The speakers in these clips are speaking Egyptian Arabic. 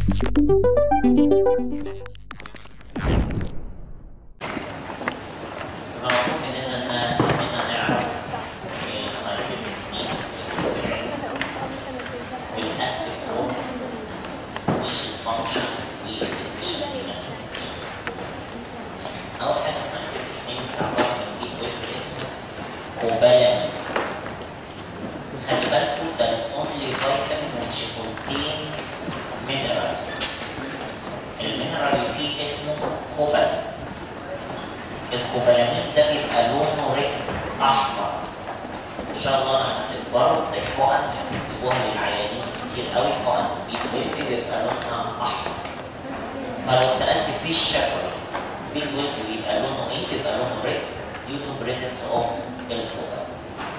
المفروض اننا اننا نعرف الساينتفك نيد والاكتف فورم والفانكشنز والافشنسي اول حاجه الساينتفك نيد عباره عن بيت ويب اسمه كوبالامين خلي بالكم ده الاونلي فيتامين which contain mineral المينرال اللي فيه اسمه كوبالامين الكوبالامين ده بيبقى لونه ريد احمر ان شاء الله لما تكبروا تلاقوها هتكتبوها للعيانين كتير قوي حقن بيت بيبقى لونها احمر فلو سالت في الشفوي بيت ويلب بيبقى لونه ايه؟ بيبقى لونه ريد due to presence of الكوبالامين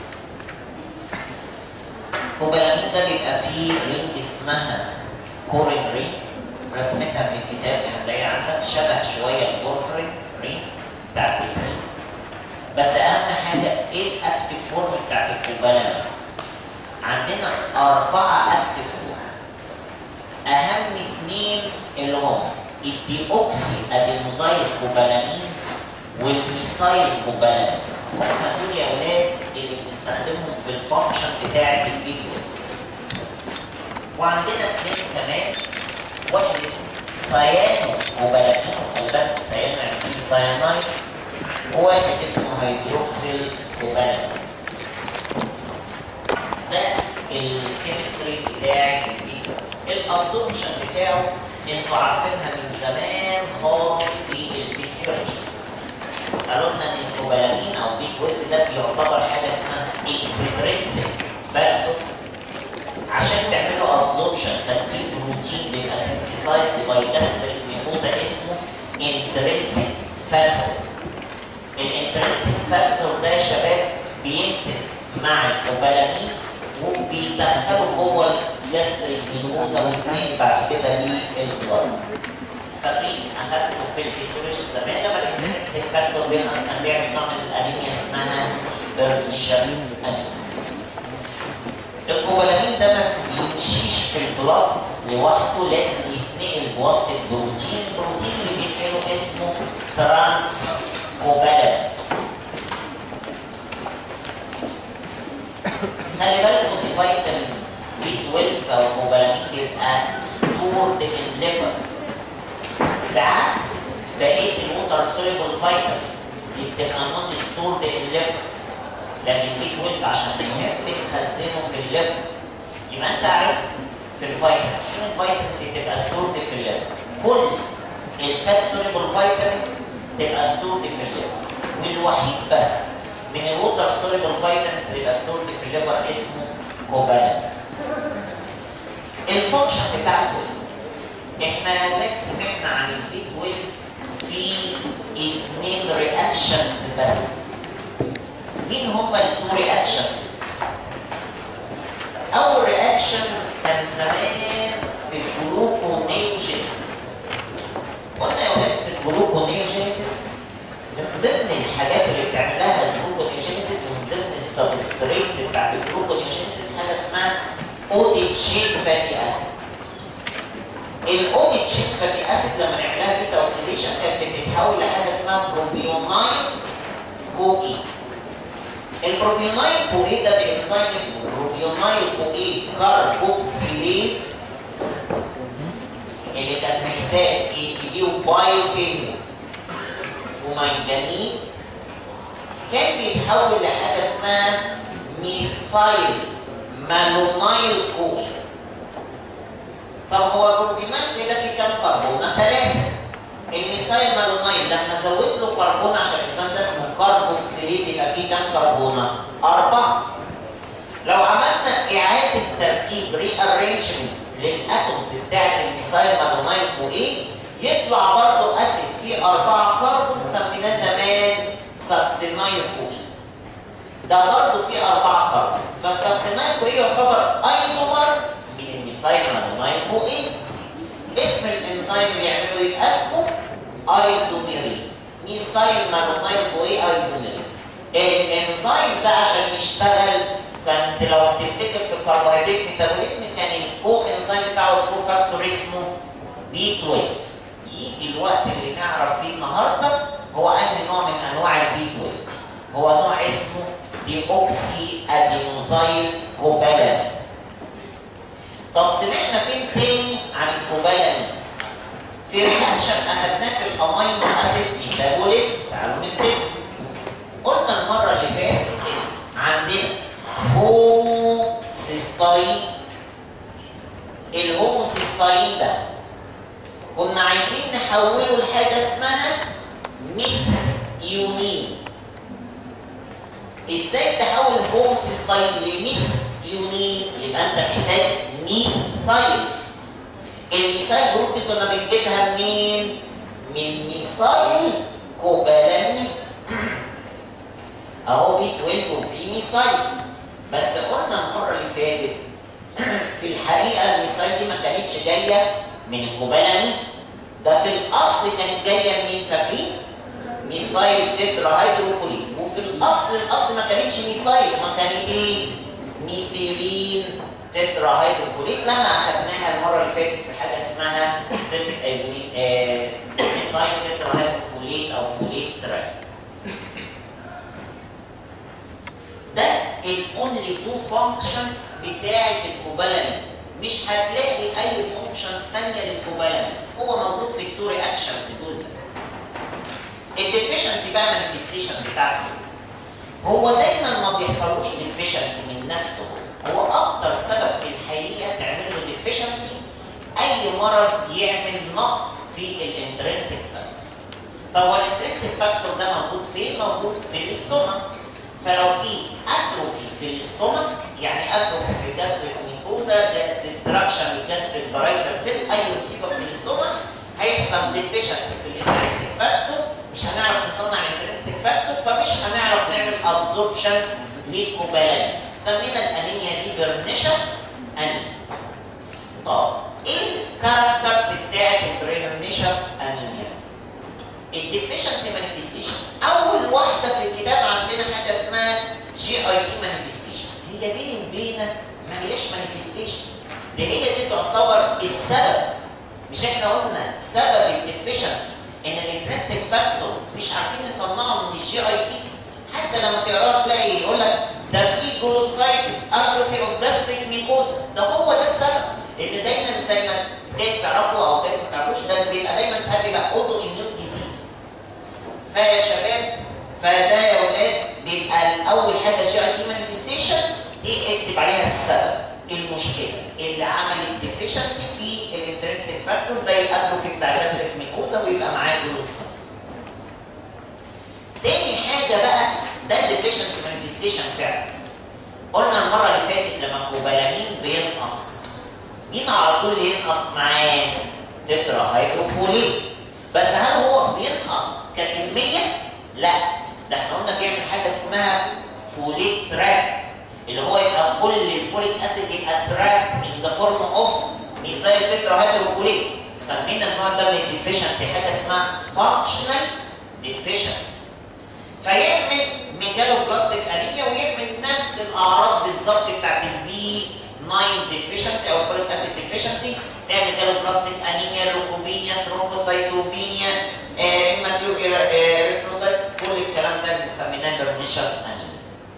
الكوبالامين ده بيبقى فيه رينج اسمها كورين رينج رسمتها في الكتاب هتلاقيها عندك شبه شويه البورفرين رينج بتاعت الرينج بس اهم حاجه ايه الاكتف فورم بتاعت الكوبالامين عندنا اربعه اكتف فورم اهم اثنين اللي هم الديوكسي ادينوزايل كوبالامين والميثايل كوبالامين هم دول يا اولاد اللي بنستخدمهم في الفانكشن بتاعه الفيديو وعندنا اثنين كمان واحد اسمه سيانو كوبالامين خلي بالكوا سيانو يعني فيه سيانايد وواحد اسمه هيدروكسيل كوبالامين ده الكيمستري بتاع الفيديو الابسوربشن بتاعه انتوا عارفينها من زمان خالص في الفسيولوجي قالوا لنا ان الكوبالامين او بيج ويب ده بيعتبر حاجه اسمها اكسترينسيك فاكتور عشان تعملوا ابزوربشن كان في بروتين بيبقى سنسيسايزد باي جاستريك ميكوزا اسمه انترنسيك فاكتور الانترنسيك فاكتور ده يا شباب بيمسك مع الكوبالامين وبيدخله جوه الجاستريك ميكوزا ويتنقل بعد كده للبلد فاكرين اخدته في الفسيولوجي زمان لما الانترنسيك فاكتور بينقص كان بيعمل نوع من الانيميا اسمها بيرنيشس انيميا الكوبالامين ده ما بيمشيش في البلاد لوحده لازم يتنقل بواسطه بروتين البروتين اللي بيتنقله اسمه ترانس كوبالامين خلي بالكوا في فيتامين بي 12 او كوبالامين بيبقى ستورد ان ليفر بعكس بقيه الووتر سوليبل فيتامينز دي بتبقى نوت ستورد ان ليفر لكن بي 12 عشان بيحب تخزنه في الليفر يبقى انت عارف في الفيتامينز في الفيتامينز بتبقى ستورد في الليفر كل الفات سوليبل فيتامينز تبقى ستورد في الليفر والوحيد بس من الووتر سوليبل فيتامينز اللي يبقى ستورد في الليفر اسمه كوبالامين الفانكشن بتاعته احنا يا ولاد سمعنا عن البيت ويل في اثنين رياكشنز بس مين هما التو رياكشنز؟ اول رياكشن كان زمان في الجلوكونيوجينيسيس قلنا يا ولاد في الجلوكونيوجينيسيس من ضمن الحاجات اللي بتعمل لها الجلوكونيوجينيسيس ومن ضمن السبستريتس بتاعت الجلوكونيوجينيسيس حاجه اسمها اوديت شيك فاتي اسيد الاوديت شيك فاتي اسيد لما نعملها فيتا اوكسيديشن كانت بتتحول لحاجه اسمها بروبيونايل كوكي البروبيونايل كوكي ده بانزيم اسمه بروبيونايل كوكي كاربوكسيليز اللي كان محتاج اي تي دي وبايوكيميا ومنجنيز كان بيتحول لحاجه اسمها ميثايل مالونايل كوكي طب هو البروبيونايل ده فيه كام كربونه؟ ثلاثه الميثايل مالونايل لما زود له كربون عشان الانزيم ده اسمه كاربوكسيليز يبقى فيه كام كربونه؟ اربعه لو عملنا اعاده ترتيب ري ارينجمنت للاتومز بتاعت الميثايل مالونايل كوكي يطلع برضه اسيد فيه اربعه كربون سميناه زمان ساكسينايل كوكي ده برضه فيه اربعه كربون فالساكسينايل كوكي يعتبر ايزومر من الميثايل مالونايل كوكي اسم الانزيم اللي يعمله يبقى اسمه ايزوميريز ميثايل مالونايل كوكي ايزوميريز الانزيم ده عشان يشتغل كانت لو تفتكر في الكربوهيدرات ميتابوليزم كان الكو انزيم بتاعه الكو فاكتور اسمه بي 12 يجي الوقت اللي نعرف فيه النهارده هو انهي نوع من انواع البي 12 هو نوع اسمه ديوكسي ادينوزايل كوبالامين طب سمعنا فين تاني عن الكوبالامين في رياكشن اخدناه في الامينو اسيد ميتابوليزم تعالوا نفتكر قلنا المره اللي فاتت عندنا هوموسيستاين الهوموسيستاين ده كنا عايزين نحوله لحاجه اسمها ميثيونين ازاي تحول هوموسيستاين لميثيونين يبقى انت محتاج ميثايل الميثايل جروب دي كنا بنجيبها منين من ميثايل كوبالامين اهو بي 12 وفي ميثايل بس قلنا المره اللي فاتت في الحقيقه الميثايل دي ما كانتش جايه من الكوبالامين ده في الاصل كانت جايه منين فاكرين؟ ميثايل تتراهيدروفولين وفي الاصل الاصل ما كانتش ميثايل ما كانت ايه؟ ميثيلين تتراهيدروفولين لما اخذناها المره اللي فاتت في حاجه اسمها ميثايل تتراهيدروفوليت او فوليت تراك ده الاونلي تو فانكشنز بتاعه الكوبالامين مش هتلاقي اي فانكشنز ثانيه للكوبالامين هو موجود في التو رياكشنز دول بس الديفيشنسي بقى مانيفستيشن بتاعته هو دايما ما بيحصلوش ديفيشنسي من نفسه هو اكتر سبب في الحقيقه تعمل له ديفيشنسي اي مرض يعمل نقص في الانترنسيك فاكتور طب هو الانترنسيك فاكتور ده موجود فين؟ موجود في الاستومك فلو في اتروفي في الاستومك يعني اتروفي في الجاستريك ميكوزا ديستراكشن للجاستريك بارايتال سيل اي مصيبه في الاستومك هيحصل ديفيشنسي في الانترنسيك فاكتور مش هنعرف نصنع الانترنسيك فاكتور فمش هنعرف نعمل ابزوربشن للكوبالامين سمينا الانيميا دي بيرنيشس انيميا طب ايه الكاركترز بتاعت البرينيشس انيميا الديفيشنسي مانيفستيشن اول واحده في الكتاب عندنا حاجه اسمها جي اي تي مانيفستيشن هي بيني وبينك ما هياش مانيفستيشن دي هي دي تعتبر السبب مش احنا قلنا سبب الديفيشنسي ان الانترنسيك فاكتور مش عارفين نصنعه من الجي اي تي حتى لما تقراه تلاقي يقول لك ده في جلوسايتس اتروفي اوف جاستريك ميكوزا ده هو ده السبب ان دايما زي ما جايز تعرفوا او جايز ما تعرفوش ده بيبقى دايما ساعات بيبقى اوتو اميون ديزيز فيا شباب فده يا ولاد بيبقى اول حاجه جي اي تي مانيفستيشن دي اكتب عليها السبب المشكله اللي عملت ديفيشنسي في الانترنسيك فاكتور زي الاتروفي بتاع الجاستريك ميكوزا ويبقى معاه جلوسايتس تاني حاجه بقى ده الديفيشنسي مانيفستيشن فعلا قلنا المره اللي فاتت لما الكوبالامين بينقص مين على طول ينقص معاه تترا هيدروفولين بس هل هو بينقص ككميه لا ده احنا قلنا بيعمل حاجه اسمها فوليت تراب اللي هو يبقى كل الفوليك اسيد يبقى تراب ان ذا فورم اوف ميثايل تترا هيدروفولين سمينا النوع ده من الديفيشنسي حاجه اسمها فانكشنال ديفيشنسي فيعمل ميجالو بلاستيك انيميا ويعمل نفس الاعراض بالظبط بتاعت البي 9 ديفيشنسي او فوليك اسيد ديفيشنسي نعمل ميجالو بلاستيك انيميا لوكوبينيا ثرومبوسايتوبينيا ايماتيور ريستروسايتس كل الكلام ده اللي سميناه برنيشس انيميا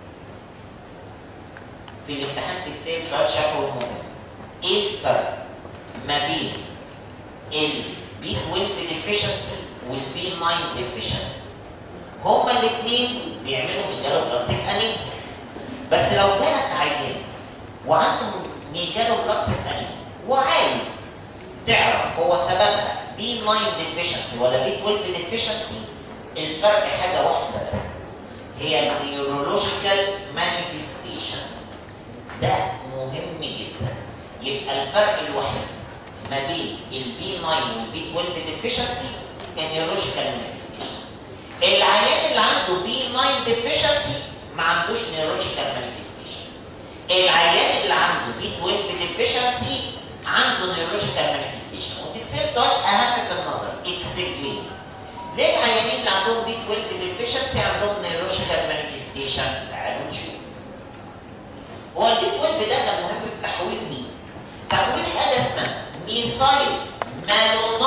في الامتحان تتسال سؤال شفوي مهم ايه الفرق ما بين البي 12 ديفيشنسي والبي 9 ديفيشنسي هما الاثنين بيعملوا ميجالو بلاستيك انيميا بس لو جالك عيان وعنده ميجالو بلاستيك انيميا وعايز تعرف هو سببها بي 9 ديفيشنسي ولا بي 12 ديفيشنسي الفرق حاجه واحده بس هي النيورولوجيكال مانيفستيشنز ده مهم جدا يبقى الفرق الوحيد ما بين البي 9 والبي 12 ديفيشنسي النيورولوجيكال مانيفستيشن العيان اللي عنده بي 9 ديفيشنسي ما عندوش نيورولوجيكال مانيفستيشن العيان اللي عنده بي 12 ديفيشنسي عنده نيورولوجيكال مانيفستيشن وتتسال سؤال اهم في النظر اكسبلين ليه العيانين اللي عندهم بي 12 ديفيشنسي عندهم نيورولوجيكال مانيفستيشن تعالوا نشوف هو البي 12 ده كان مهم في تحويل مين؟ تحويل حاجه اسمها ميثايل مالون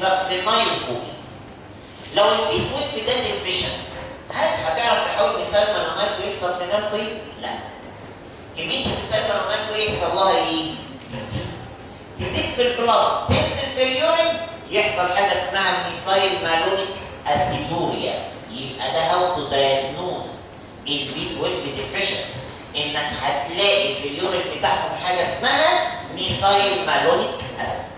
ساكسينايل كوي لو البي 12 ده ديفيشنت هل هتعرف تحول مثال مانونايل كوي لساكسينايل كوي؟ لا كميه المثال مانونايل كوي يحصل لها ايه؟ تزيد تزيد في البلاد تنزل في اليورين يحصل حاجه اسمها ميثايل مالونيك اسيدوريا يبقى ده هاو تو دايجنوز البي 12 ديفيشنسي انك هتلاقي في اليورين بتاعهم حاجه اسمها ميثايل مالونيك اسيد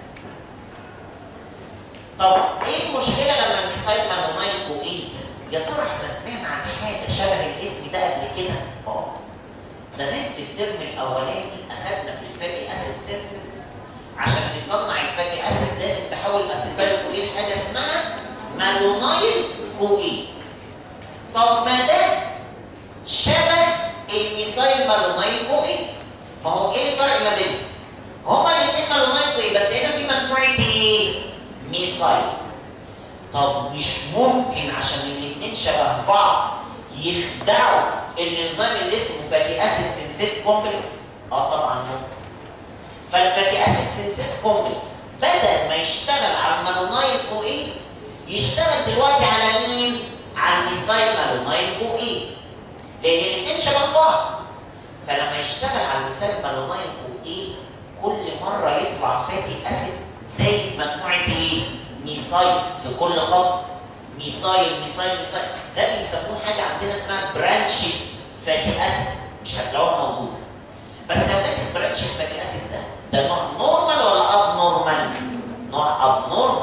طب ايه المشكله لما الميثايل مالونايل كويزن يا ترى احنا سمعنا عن حاجه شبه الاسم ده قبل كده اه زمان في الترم الاولاني اخذنا في الفاتي اسيد سينسيس عشان تصنع الفاتي اسيد لازم تحول الاسيتايل كوين حاجه اسمها مالونايل كوين طب ما ده شبه الميثايل مالونايل كوين ما هو ايه الفرق ما بينهم؟ هما الاثنين مالونايل كوين بس هنا في مجموعه ايه؟ ميثايل طب مش ممكن عشان الاثنين شبه بعض يخدعوا الانزيم اللي اسمه فاتي اسيد سينسيس كومبلكس؟ اه طبعا ممكن فالفاتي اسيد سينسيس كومبلكس بدل ما يشتغل على المالونايل كوين يشتغل دلوقتي على مين؟ على الميثايل مالونايل كوين لان الاثنين شبه بعض فلما يشتغل على الميثايل مالونايل كوين كل مره يطلع فاتي اسيد زي مجموعه ايه؟ ميثايل في كل خط ميثايل ميثايل ميثايل ده بيسموه حاجه عندنا اسمها برانشي فاتي اسيد مش هتلاقوها موجوده بس هناك البرانشي فاتي اسيد ده ده نوع نورمال ولا اب نورمال؟ نوع اب نورمال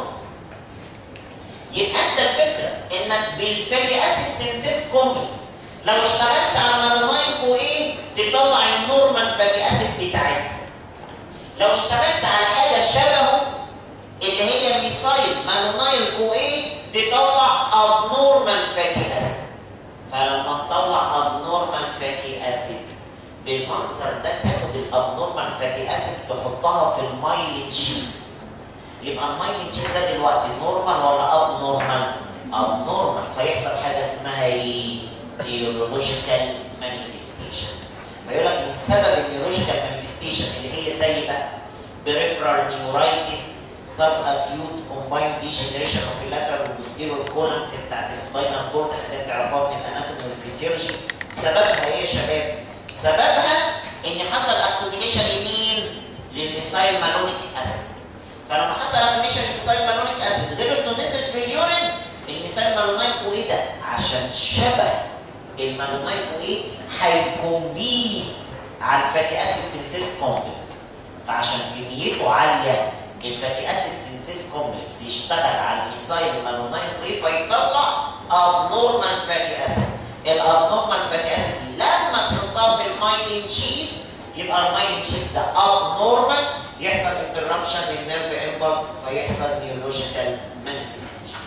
يبقى انت الفكره انك بالفاتي اسيد سينسيس كومبلكس لو اشتغلت على مالونايل كوين تطلع النورمال فاتي اسيد بتاعتها لو اشتغلت على حاجه شبهه اللي هي ميثايل مالونايل كوين تطلع ابنورمال فاتي اسيد فلما تطلع ابنورمال فاتي اسيد بالمنظر ده تاخد الابنورمال فاتي اسيد تحطها في المايلين شيز يبقى المايلين شيز ده دلوقتي نورمال ولا اب نورمال؟ اب نورمال فيحصل حاجه اسمها ايه؟ نيورولوجيكال مانيفستيشن فيقول لك ان سبب النيورولوجيكال مانيفستيشن اللي هي زي بقى بريفرال نيورايتس سب اكيوت كومبايند ديجنريشن اوف اللاترال والبوستيريور كولم بتاعت السباينال كورد حاجات تعرفوها من الاناتومي والفسيولوجي سببها ايه يا شباب؟ سببها ان حصل اكوميليشن لمين؟ للميثايل مالونيك اسيد فلما حصل اكوميليشن للميثايل مالونيك اسيد غير انه نزل في اليورين الميثايل مالونايل كوي ده عشان شبه المالونايل كوي هيكومبيت على الفاتي اسيد سينسيس كومبلكس فعشان كميته عاليه الفاتي اسيد سينسيس كومبلكس يشتغل على الميثايل مالونايل كوي فيطلع ابنورمال فاتي اسيد الابنورمال فاتي اسيد لما تحطها في المايلين شيز يبقى المايلين شيز ده ابنورمال يحصل انتربشن للنيرف امبلس فيحصل نيورولوجيكال مانيفستيشن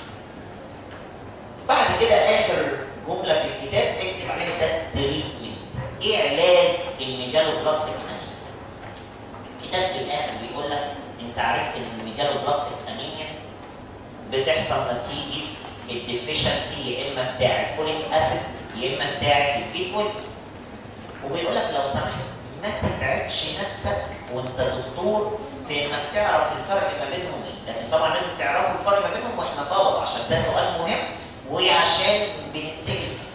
بعد كده اخر جمله في الكتاب اكتب عليها ده تريتمنت ايه علاج الميجالوبلاستيك انيميا الكتاب في الاخر بيقول لك انت عرفت ان الميجالوبلاستيك انيميا بتحصل نتيجه الديفيشنسي يا اما بتاع الفوليك اسيد يا اما بتاع البي 12 وبيقول لك لو سمحت ما تتعبش نفسك وانت دكتور في انك تعرف الفرق ما بينهم ايه، لكن طبعا لازم تعرفوا الفرق ما بينهم واحنا طلبه عشان ده سؤال مهم وعشان بنتسال فيه.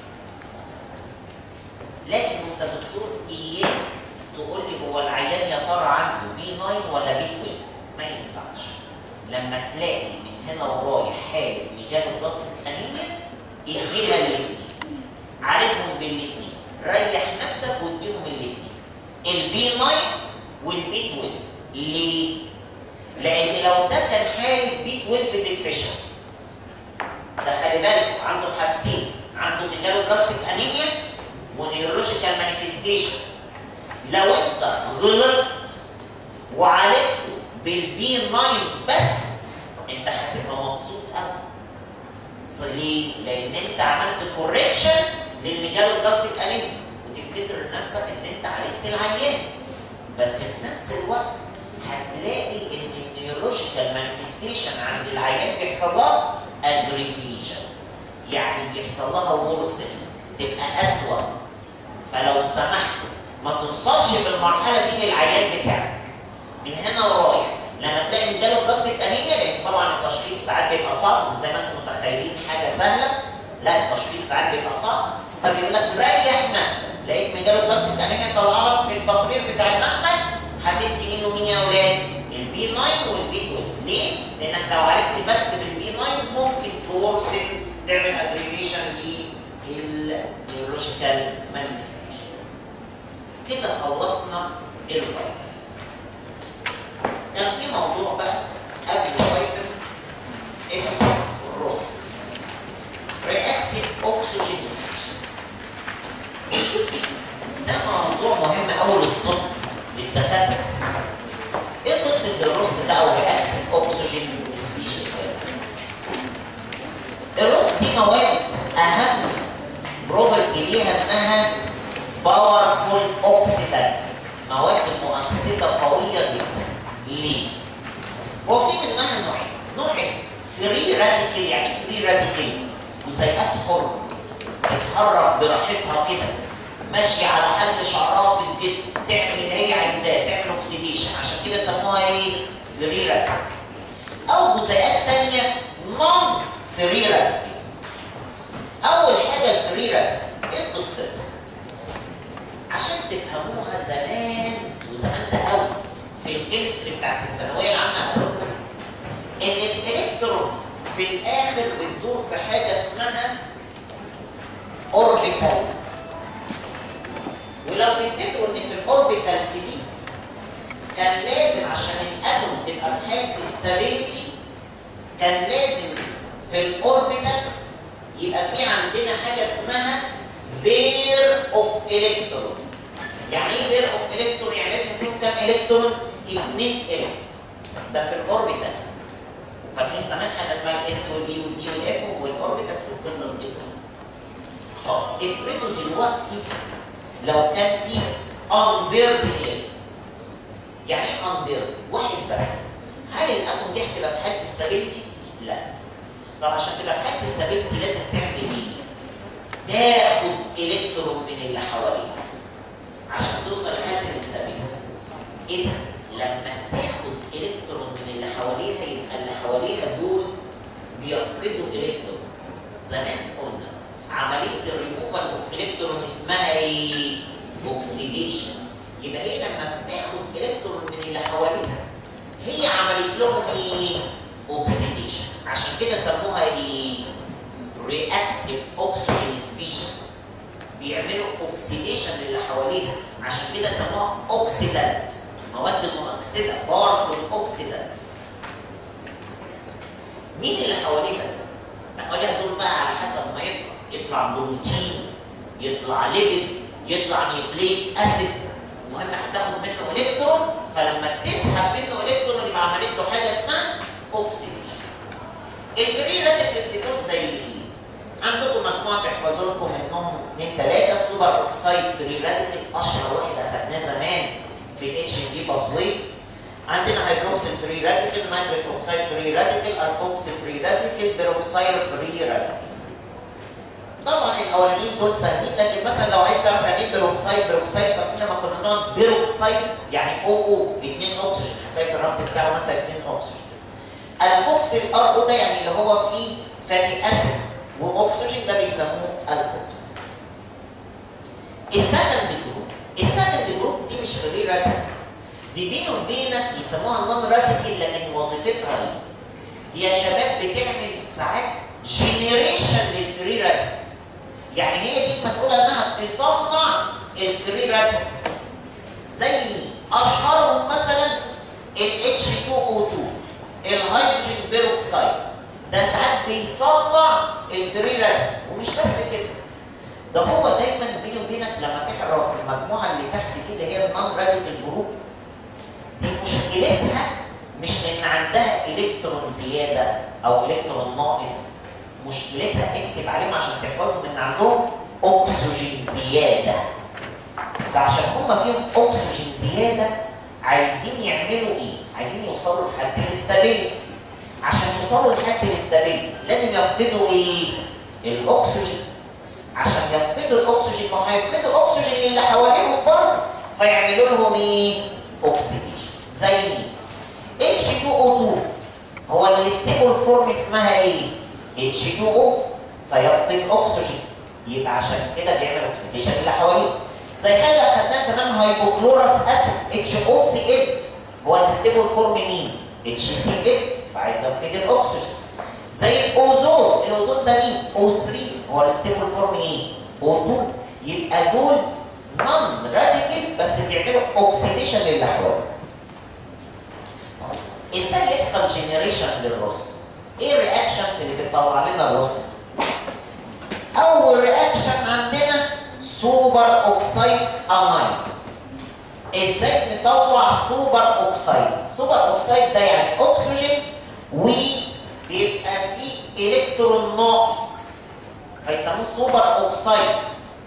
لكن وانت دكتور اياك تقول لي هو العيان يا ترى عنده بي 9 ولا بي 12 ما ينفعش. لما تلاقي من هنا ورايح حاله ميجالوبلاستيك انيميا اديها الاثنين. عالجهم بالاثنين. ريح نفسك واديهم الاثنين. البي 9 والبي 12 ليه؟ لان لو ده كان حاله بي 12 ديفيشنسي ده خلي بالك عنده حاجتين عنده ميجالوبلاستيك انيميا ونيورولوجيكال مانيفستيشن لو انت غلطت وعالجته بالبي 9 بس انت هتبقى مبسوط قوي ليه؟ لان انت عملت كوريكشن للميجالوبلاستيك انيميا وتفتكر نفسك ان انت عالجت العيان بس في نفس الوقت هتلاقي ان النيورولوجيكال مانيفستيشن عند العيان بيحصل لها اجريفيشن يعني بيحصل لها ورسنج تبقى اسوء فلو سمحت ما توصلش بالمرحله دي للعيان بتاعك من هنا ورايح لما تلاقي مجاله بلاستيك انيميا لان طبعا التشخيص ساعات بيبقى صعب مش زي ما انتم متخيلين حاجه سهله لا التشخيص ساعات بيبقى صعب فبيقول لك ريح نفسك لقيت مجاله بلاستيك انيميا طلع لك في التقرير بتاع المعمل هتدي مين ومين يا اولاد؟ البي 9 والبي 12 ليه؟ لانك لو عالجت بس بالبي 9 ممكن تورسن تعمل اجريفيشن للنيورولوجيكال مانيفستيشن كده خلصنا الفيتامينز كان في موضوع بقى قبل الفيتامينز اسمه روس رياكتيف اوكسجين سبيشيز ده موضوع مهم قوي للطب للدكاتره ايه قصه الروس ده او رياكتيف اوكسجين سبيشيز الروس دي مواد اهم بروبرتي ليها انها باورفول اوكسيدانت مواد مؤكسده قويه جدا ليه؟ هو في منها نوعين نوع اسمه فري راديكال يعني فري راديكال جزيئات حره تتحرك براحتها كده ماشيه على حل شعرها في الجسم تعمل اللي هي عايزاه تعمل اوكسيديشن عشان كده سموها ايه؟ فري راديكال او جزيئات ثانيه نون فري راديكال اول حاجه الفري راديكال ايه قصتها؟ عشان تفهموها زمان وزمان ده قوي في الكيمستري بتاعت الثانويه العامه قالوا ان الالكترونز في الاخر بتدور في حاجه اسمها اوربيتالز ولو تفتكروا ان في الاوربيتالز دي كان لازم عشان الاتوم تبقى في حاله ستابيليتي كان لازم في الاوربيتالز يبقى في عندنا حاجه اسمها بير اوف الكترون يعني ايه بير اوف الكترون يعني لازم يكون كام الكترون 2 الكترون ده في الاوربيتالز فاكرين زمان حاجه اسمها الاس والبي والدي والاف والاوربيتالز والقصص دي طب افرضوا دلوقتي لو كان في انبيرد الكترون يعني ايه انبيرد واحد بس هل الاتوم دي هتبقى في حاله استابيليتي لا طب عشان تبقى في حاله استابيليتي لازم تعمل ايه تاخد الكترون من اللي حواليها عشان توصل لحاله الاستابيليتي ايه ده؟ لما تاخد الكترون من اللي حواليها يبقى اللي حواليها دول بيفقدوا الكترون زمان قلنا عمليه الريموفال اوف الكترون اسمها ايه؟ اوكسيديشن يبقى هي لما بتاخد الكترون من اللي حواليها هي عملت لهم ايه؟ اوكسيديشن عشان كده سموها ايه؟ رياكتيف اوكسجين سبيشيز بيعملوا اوكسيديشن للي حواليها عشان كده سموها اوكسيدانتس مواد مؤكسده باورفول اوكسيدانتس مين اللي حواليها؟ اللي حواليها دول بقى على حسب ما يطلع يطلع بروتين يطلع ليبيد يطلع نيوكليك اسيد المهم هتاخد منه الكترون فلما تسحب منه الكترون يبقى عملت له حاجه اسمها اوكسيديشن الفري راديكالز دول زي ايه؟ عندكم مجموعه تحفظوا لكم منهم اثنين ثلاثه السوبر اوكسايد فري راديكال اشهر واحد اخدناه زمان في الاتش ام بي باسوي عندنا هيدروكسيل فري راديكال نيتريك اوكسايد فري راديكال الكوكسيل فري راديكال بيروكسايل فري راديكال طبعا الاولانيين دول سهلين لكن مثلا لو عايز تعرف يعني ايه بيروكسايد بيروكسايد فاكرين لما كنا نقعد بيروكسايد يعني او او اثنين اكسجين هتلاقي في الرمز بتاعه مثلا اثنين اكسجين الكوكسيل ار او ده يعني اللي هو فيه فاتي اسيد واكسجين ده بيسموه الكوكس السكند جروب السكند جروب دي مش فري راديكال دي بيني وبينك يسموها نون راديكال لكن وظيفتها ايه؟ دي يا شباب بتعمل ساعات جينيريشن للفري راديكال يعني هي دي المسؤوله انها تصنع الفري راديكال زي مين؟ اشهرهم مثلا ال H2O2 الهيدروجين بيروكسيد ده ساعات بيصنع الفري راديكال ومش بس كده ده هو دايما بيني وبينك لما تقرا في المجموعه اللي تحت دي اللي هي النون راديكال جروب دي مشكلتها مش ان عندها الكترون زياده او الكترون ناقص مشكلتها اكتب عليهم عشان تحفظهم ان عندهم اكسجين زياده فعشان هم فيهم اكسجين زياده عايزين يعملوا ايه؟ عايزين يوصلوا لحد الاستابيليتي عشان يوصلوا لحد الاستابيليتي لازم يفقدوا ايه؟ الاكسجين عشان يفقدوا الاكسجين ما هيفقدوا اكسجين اللي حواليهم برضه فيعملوا لهم ايه؟ اوكسيديشن زي مين؟ اتش 2 الستيبل فورم اسمها ايه؟ H2O فيفقد اكسجين يبقى عشان كده بيعمل اوكسيديشن اللي حواليه زي حاجه اخدناها زمان هايبوكلورس اسيد HOCl هو الستيبل فورم مين؟ HCl فعايز يفقد الاكسجين زي الاوزون الاوزون ده مين؟ O3 هو الستيبل فورم ايه؟ O2 يبقى دول نون راديكال بس بيعملوا اوكسيديشن للي حواليه ازاي يحصل جنريشن للرز؟ ايه الرياكشنز اللي بتطلع لنا الرز؟ اول رياكشن عندنا سوبر اوكسايد اناين ازاي نطلع سوبر اوكسايد؟ سوبر اوكسايد ده يعني اكسجين وبيبقى فيه الكترون ناقص فيسموه سوبر اوكسايد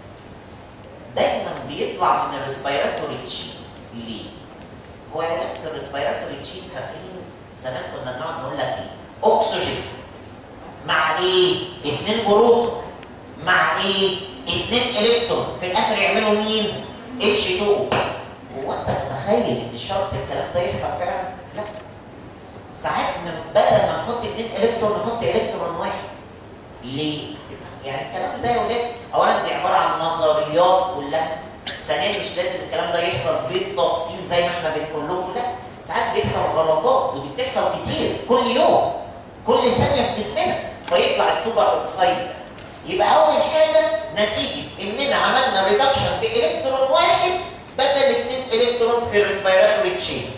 دايما بيطلع من الريسبيراتوري تشين ليه؟ هو يا ولاد في الريسبيراتوري تشين فاكرين زمان كنا بنقعد نقول لك ايه؟ اكسجين مع ايه؟ اتنين بروتون مع ايه؟ اتنين الكترون في الاخر يعملوا مين؟ اتش 2 هو انت متخيل ان شرط الكلام ده يحصل فعلا؟ لا ساعات من بدل ما نحط اتنين الكترون نحط الكترون واحد ليه؟ يعني الكلام ده يا ولاد اولا دي عباره عن نظريات كلها ثانيا مش لازم الكلام ده يحصل بالتفصيل زي ما احنا بنقول لكم لا ساعات بيحصل غلطات ودي بتحصل كتير كل يوم كل ثانيه في جسمنا فيطلع السوبر اوكسايد يبقى اول حاجه نتيجه اننا عملنا ريدكشن بالكترون واحد بدل اثنين الكترون في الريسبيراتوري تشين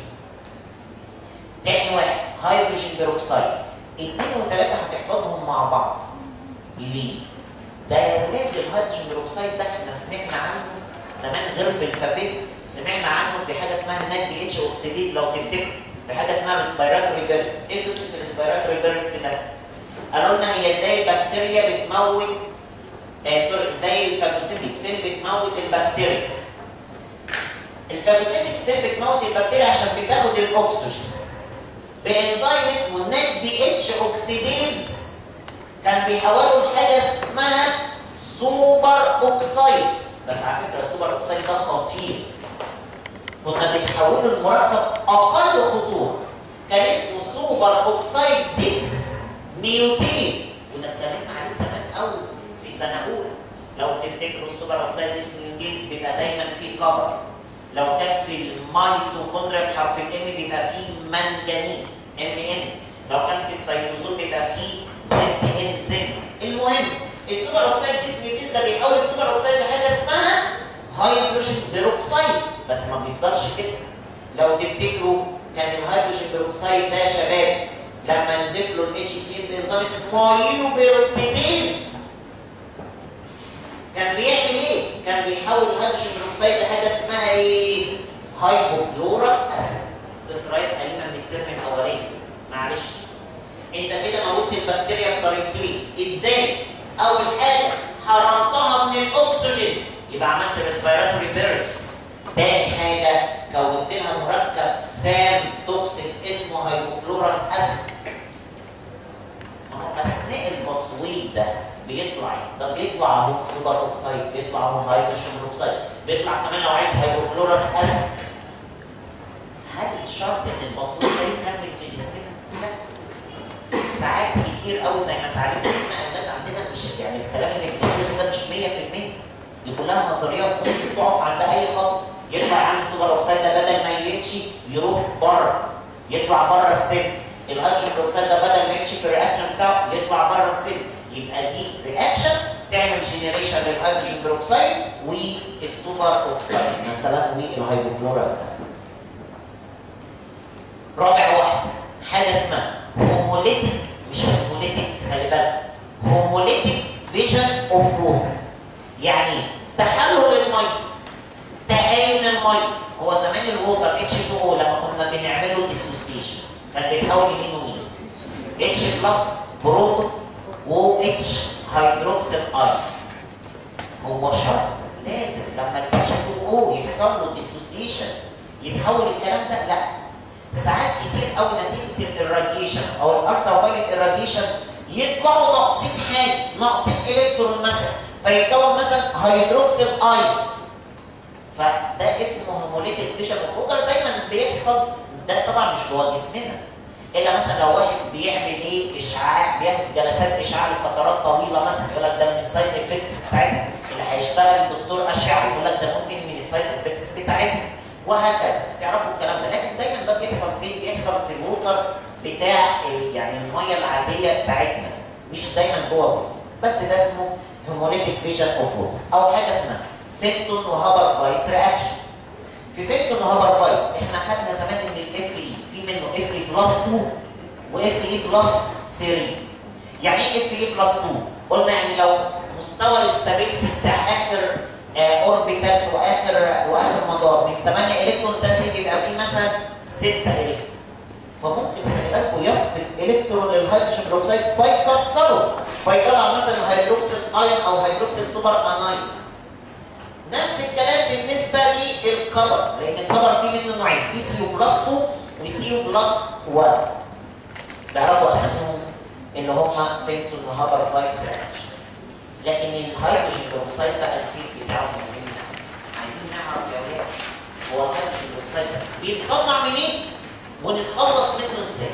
تاني واحد هيدروجين بيروكسيد اثنين وثلاثه هتحفظهم مع بعض ليه؟ ده يا ولاد الهيدروجين بيروكسيد ده احنا سمعنا عنه زمان غير في الفافيز سمعنا عنه في حاجه اسمها النات بي اتش اوكسيديز لو تفتكروا في حاجه اسمها ريسبيراتوري بيرست ايه قصه الريسبيراتوري بيرست ده؟ قالوا لنا هي زي البكتيريا بتموت آه سوري زي الفاجوسيتيك سيل بتموت البكتيريا الفاجوسيتيك سيل بتموت البكتيريا عشان بتاخد الاكسجين بانزيم اسمه النات بي اتش اوكسيديز كان بيحولوا لحاجه اسمها سوبر اوكسايد بس على فكره السوبر اوكسايد ده خطير كنا بنحوله لمركب اقل خطوره كان اسمه سوبر اوكسايد ديس ميوتيز وده اتكلمنا عليه زمان قوي في سنه اولى لو تفتكروا السوبر اوكسايد ديس ميوتيز بيبقى دايما فيه كبر لو كان في الميتوكوندريا بحرف الام بيبقى فيه منجنيز ام ان لو كان في السيتوزوم بيبقى فيه زد ان زد المهم السوبر اوكسايد ديس ميوتيز ده بيحول السوبر اوكسايد لحاجه اسمها هيدروجين بيروكسيد بس ما بيفضلش كده لو تفتكروا كان الهيدروجين بيروكسيد ده يا شباب لما نضيف له الاتش سي بنظام اسمه مايلو بيروكسيديز كان بيعمل ايه؟ كان بيحول الهيدروجين بيروكسيد لحاجه اسمها ايه؟ هايبوكلورس اسيد ذكريات قديمه من الترم الاولاني معلش انت كده موتت البكتيريا بطريقتين ازاي؟ اول حاجه حرمتها من الاكسجين يبقى عملت ريسبيراتوري بيرست تاني حاجه كونت لها مركب سام توكسيك اسمه هايبوكلورس اسيد ما هو اثناء البصويد ده بيطلع ده بيطلع اهو سوبر اوكسايد بيطلع اهو هيدروجين بروكسايد بيطلع كمان لو عايز هايبوكلورس اسيد هل شرط ان البصويد ده يكمل في جسمنا؟ لا ساعات كتير قوي زي ما اتعلمنا احنا اولاد عندنا مش يعني الكلام اللي بندرسه ده مش 100% دي كلها نظريات ممكن تقف عند اي خط يطلع عن السوبر اوكسايد ده بدل ما يمشي يروح بره يطلع بره السن الهيدروجين بروكسيد ده بدل ما يمشي في الرياكشن بتاعه يطلع بره السن يبقى دي رياكشنز تعمل جينيريشن للهيدروجين بروكسيد والسوبر اوكسيد مثلا والهيدروكلورس اسيد رابع واحد حاجه اسمها هوموليتيك مش هوموليتيك خلي بالك هوموليتيك فيجن اوف ووتر يعني تحلل الميه تآين الميه هو زمان الووتر اتش 2 او لما كنا بنعمله ديسوسيشن كان بيتحول يمين ويمين اتش بلس بروتون و اتش هيدروكسيد اي هو شرط لازم لما الاتش 2 او يحصل له ديسوسيشن يتحول الكلام ده لا ساعات كتير قوي نتيجه الراديشن او الالترا فايلت الراديشن يطلعوا ناقصين حاجه ناقصين الكترون مثلا فيتكون مثلا هيدروكسيد اي فده اسمه هيموليتيك فيشن اوف ووتر دايما بيحصل ده طبعا مش جوه جسمنا الا مثلا لو واحد بيعمل ايه اشعاع بياخد جلسات اشعاع لفترات طويله مثلا يقول لك ده من السايد افكتس بتاعتها اللي هيشتغل دكتور اشعه يقول لك ده ممكن من السايد افكتس بتاعتها وهكذا تعرفوا الكلام ده لكن دايما ده بيحصل فين؟ بيحصل في الووتر بتاع ال- يعني الميه العاديه بتاعتنا مش دايما جوه الجسم بس ده اسمه هيموليتيك فيجن اوف ووتر او حاجه اسمها فيكتون وهابر فايس رياكشن في فيكتون وهابر فايس احنا خدنا زمان ان الاف اي في منه اف اي بلس 2 واف اي بلس 3 يعني ايه اف اي بلس 2 قلنا يعني لو مستوى الاستابيليتي بتاع اخر اوربيتالز واخر واخر مدار من 8 الكترون ده سي بيبقى فيه مثلا 6 الكترون فممكن خلي بالكم يفقد الكترون للهيدروجين بروكسيد فيكسره فيطلع مثلا هيدروكسيد ايون او هيدروكسيد سوبر اناين نفس الكلام بالنسبه للكبر لان الكبر فيه منه نوعين في سيو بلس 2 وسيو بلس 1 تعرفوا اساميهم اللي هم فينتون وهابر فايس رياكشن لكن الهيدروجين بروكسيد بقى الفيد بتاعه مهم عايزين نعرف يا ولاد هو الهيدروجين بروكسيد بيتصنع منين ونتخلص منه ازاي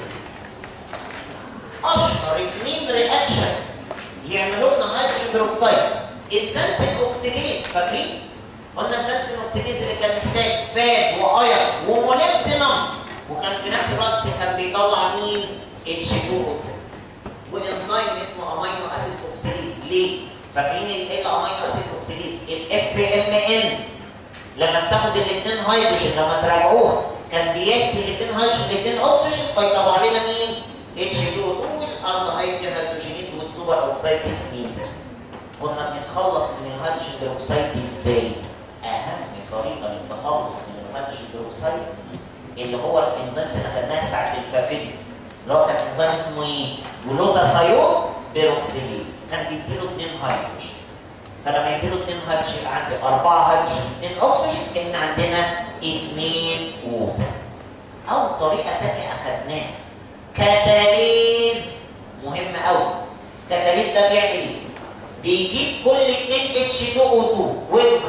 اشهر اثنين رياكشنز يعملوا لنا هيدروجين بروكسيد السنسين اوكسيديز فاكرين قلنا السنسين اوكسيديز اللي كان محتاج فاد واير وموليبدينم وكان في نفس الوقت كان بيطلع مين اتش 2 وانزيم اسمه امينو اسيد اوكسيديز ليه فاكرين ال امينو اسيد اوكسيديز الاف ام ان لما بتاخد الاثنين هيدروجين لما تراجعوها كان بيكتب الاثنين هيدروجين الاثنين اكسجين فيطلع لنا مين اتش 2 والالدهيد هيدروجينيز والسوبر اوكسيد اسميتس كنا بنتخلص من الهيدروجين بيروكسيد ازاي؟ اهم طريقه للتخلص من الهيدروجين بيروكسيد اللي هو الانزيم اللي خدناها ساعه الفافيزي اللي هو كان انزيم اسمه ايه؟ جلوتاثيون بيروكسيليز كان بيديله 2 هيدروجين فلما يديله 2 هيدروجين يبقى عندي 4 هيدروجين 2 اكسجين كان عندنا 2 ووتر او طريقه ثانيه اخدناها كاتاليز مهم قوي كاتاليز ده بيعمل ايه؟ بيجيب كل 2 H2O2 واجمع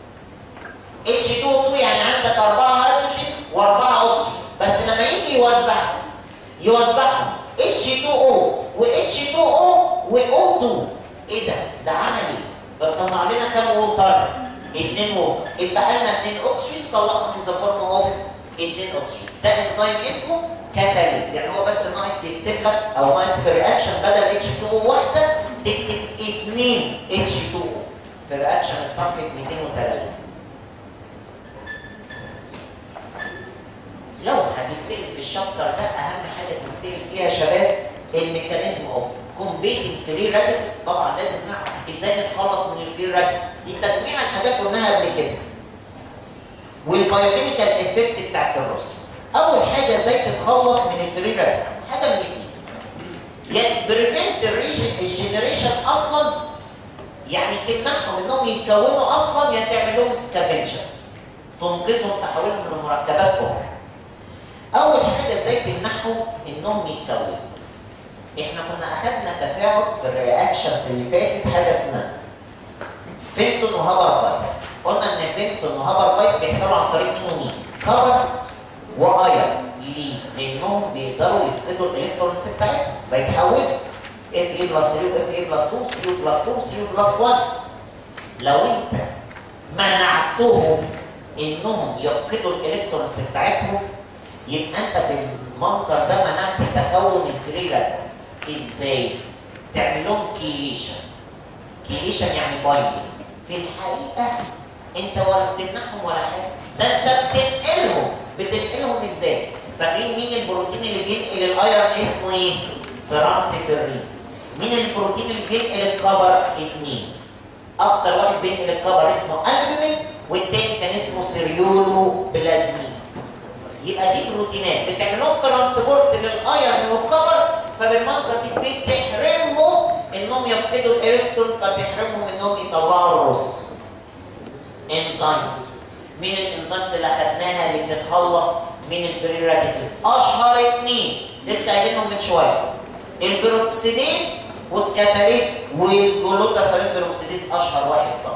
H2O2 يعني عندك 4 هيدروجين و4 اكسجين بس لما يجي يوزعهم يوزعهم H2O و H2O و O2 ايه ده؟ ده عمل ايه؟ بس صنع لنا كام ووتر؟ 2 ووتر اتبقى لنا 2 اكسجين طلعهم من ذا فورم اوف 2 اكسجين ده انزيم اسمه كاتاليز يعني هو بس ناقص يكتب لك او ناقص في الرياكشن بدل H2O واحده تكتب 2 H2O في الرياكشن صفحه 230 لو هتتسال في الشابتر ده اهم حاجه تتسال فيها يا شباب الميكانيزم اوف كومبيتنج فري راديكال طبعا لازم نعرف ازاي نتخلص من الفري راديكال دي تجميع الحاجات قلناها قبل كده والبايوكيميكال افكت بتاعت الرص اول حاجه ازاي تتخلص من الفري راديكال حاجه من الاثنين يا بريفنت الجنريشن اصلا يعني تمنعهم انهم يتكونوا اصلا يا تعمل لهم سكافنجر تنقذهم تحولهم من مركبات اخرى اول حاجه ازاي تمنعهم انهم يتكونوا احنا كنا اخذنا تفاعل في الرياكشنز اللي فاتت حاجه اسمها فينتون وهابر فايس قلنا ان فينتون وهابر فايس بيحصلوا عن طريق مين ومين كبر واير ليه؟ لانهم بيقدروا يفقدوا الالكترونز بتاعتهم فيتحولوا اف اي بلس 3 واف اي بلس 2 سي يو بلس 2 سي يو بلس 1 لو انت منعتهم انهم يفقدوا الالكترونز بتاعتهم يبقى انت بالمنظر ده منعت تكون الفري راديكالز ازاي؟ تعمل لهم كيليشن كيليشن يعني بايندنج في الحقيقه انت ولا بتمنعهم ولا حاجه ده انت بتنقلهم بتنقلهم ازاي؟ فاكرين مين البروتين اللي بينقل الايرون اسمه ايه؟ ترانسفيرين مين البروتين اللي بينقل الكبر؟ اتنين اكتر واحد بينقل الكبر اسمه البومين والتاني كان اسمه سيريولو بلازمين يبقى دي بروتينات بتعمل لهم ترانسبورت للايرون والكبر فبالمنظر دي بتحرمهم انهم يفقدوا الالكترون فتحرمهم انهم يطلعوا الرص انزيمز مين الانزيمز اللي اخدناها اللي بتتخلص من الفري راديكلز اشهر اثنين لسه قايلينهم من شويه البروكسيديز والكاتاليز والجلوتاثيون بروكسيديز اشهر واحد طبعا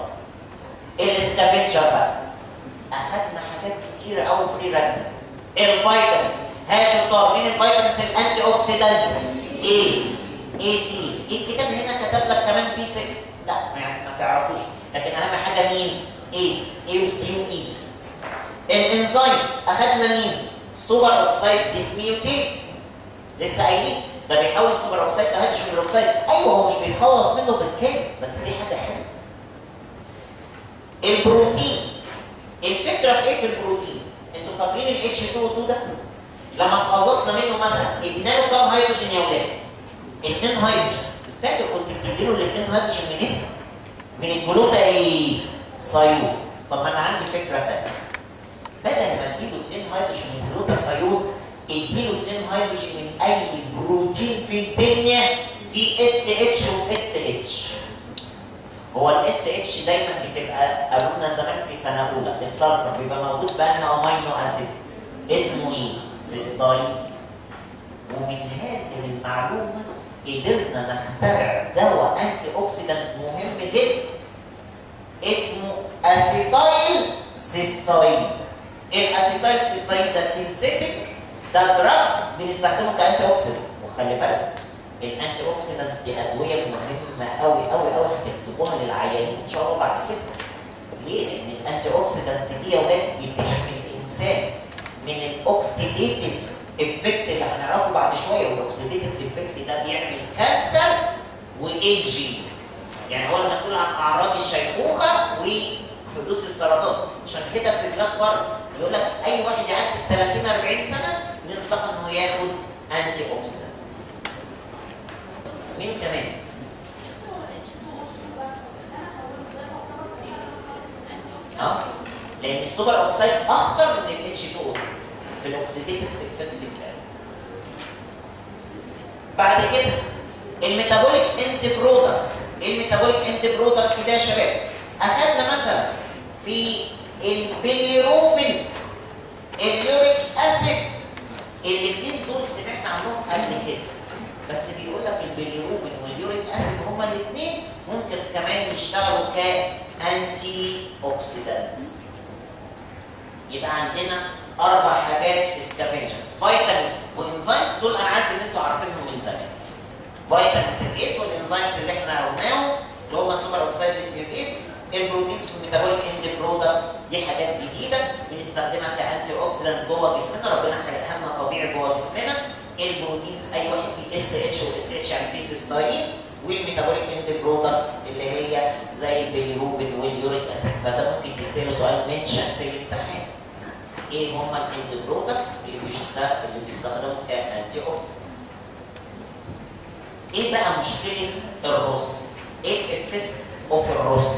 الاسكافنجر بقى اخدنا حاجات كتيره قوي فري راديكلز الفيتامينز ها شطار مين الفيتامينز الانتي اوكسيدانت ايس اي سي الكتاب هنا كتب لك كمان بي 6 لا يعني ما تعرفوش لكن اهم حاجه مين ايس اي وسي واي الانزيمز اخذنا مين سوبر اوكسايد ديسميوتيز لسه قايلين ده بيحول السوبر اوكسايد لهيدروجين الاوكسايد ايوه هو مش بيتخلص منه بالكامل بس دي حاجه حلوه البروتينز الفكره في ايه في البروتينز انتوا فاكرين الاتش 2 o 2 ده لما خلصنا منه مثلا ادينا له كام هيدروجين يا ولاد اثنين هيدروجين فاكر كنت بتديله الاثنين هيدروجين منين من الجلوتا ايه صيون طب ما انا عندي فكره ثانيه بدل ما اديله اثنين هيدروجين من جلوتا صيون اديله اثنين هيدروجين من اي بروتين في الدنيا في اس اتش واس اتش هو الاس اتش دايما بتبقى قالوا زمان في سنه اولى السلفر بيبقى موجود بانها امينو اسيد اسمه ايه؟ سيستاين ومن هذه المعلومه قدرنا نخترع دواء انتي اوكسيدانت مهم جدا اسمه اسيتايل سيستاين الاسيتايل سيستاين ده سينثيتك ده دراج بنستخدمه كانتي اوكسيدانت وخلي بالك الانتي اوكسيدانتس دي ادويه مهمه قوي قوي قوي هتكتبوها للعيانين ان شاء الله بعد كده. ليه؟ لان الانتي اوكسيدانتس دي يا ولاد بتحمي الانسان من الاوكسيديتيف افكت اللي هنعرفه بعد شويه والاوكسيديتيف افكت ده بيعمل كانسر وايجينج. يعني هو المسؤول عن اعراض الشيخوخه وحدوث السرطان، عشان كده في بلاد بره يقول لك اي واحد يعدي 30 40 سنه ننصح انه ياخد انتي اوكسيدانت. مين كمان؟ اه لان السوبر اوكسايد اخطر من الاتش 2 او في الاوكسيديتيف افكت بتاعه. بعد كده الميتابوليك اند برودكت ايه الميتابوليك اند برودكت ده يا شباب؟ اخذنا مثلا في البيليروبين اليوريك اسيد الاثنين دول سمعنا عنهم قبل كده بس بيقول لك البيليروبين واليوريك اسيد هما الاثنين ممكن كمان يشتغلوا كانتي اوكسيدانتس يبقى عندنا اربع حاجات اسكافنجر فيتامينز وانزيمز دول انا عارف ان انتوا عارفينهم من زمان فيتامينز الايس والانزيمز اللي احنا قلناهم اللي هم السوبر اوكسيد ديسميوتيز البروتينز والميتابوليك اند برودكتس دي حاجات جديده بنستخدمها كانتي اوكسيدانت جوه جسمنا ربنا خلقها لنا طبيعي جوه جسمنا البروتينز اي واحد فيه اس اتش واس اتش يعني فيه سيستاين والميتابوليك اند برودكتس اللي هي زي البيليروبين واليوريك اسيد فده ممكن تنزل سؤال منشن في الامتحان ايه هم الاند برودكتس اللي بيشتغل اللي بيستخدموا كانتي اوكسيدانت ايه بقى مشكله الرص ايه الافكت اوف الرص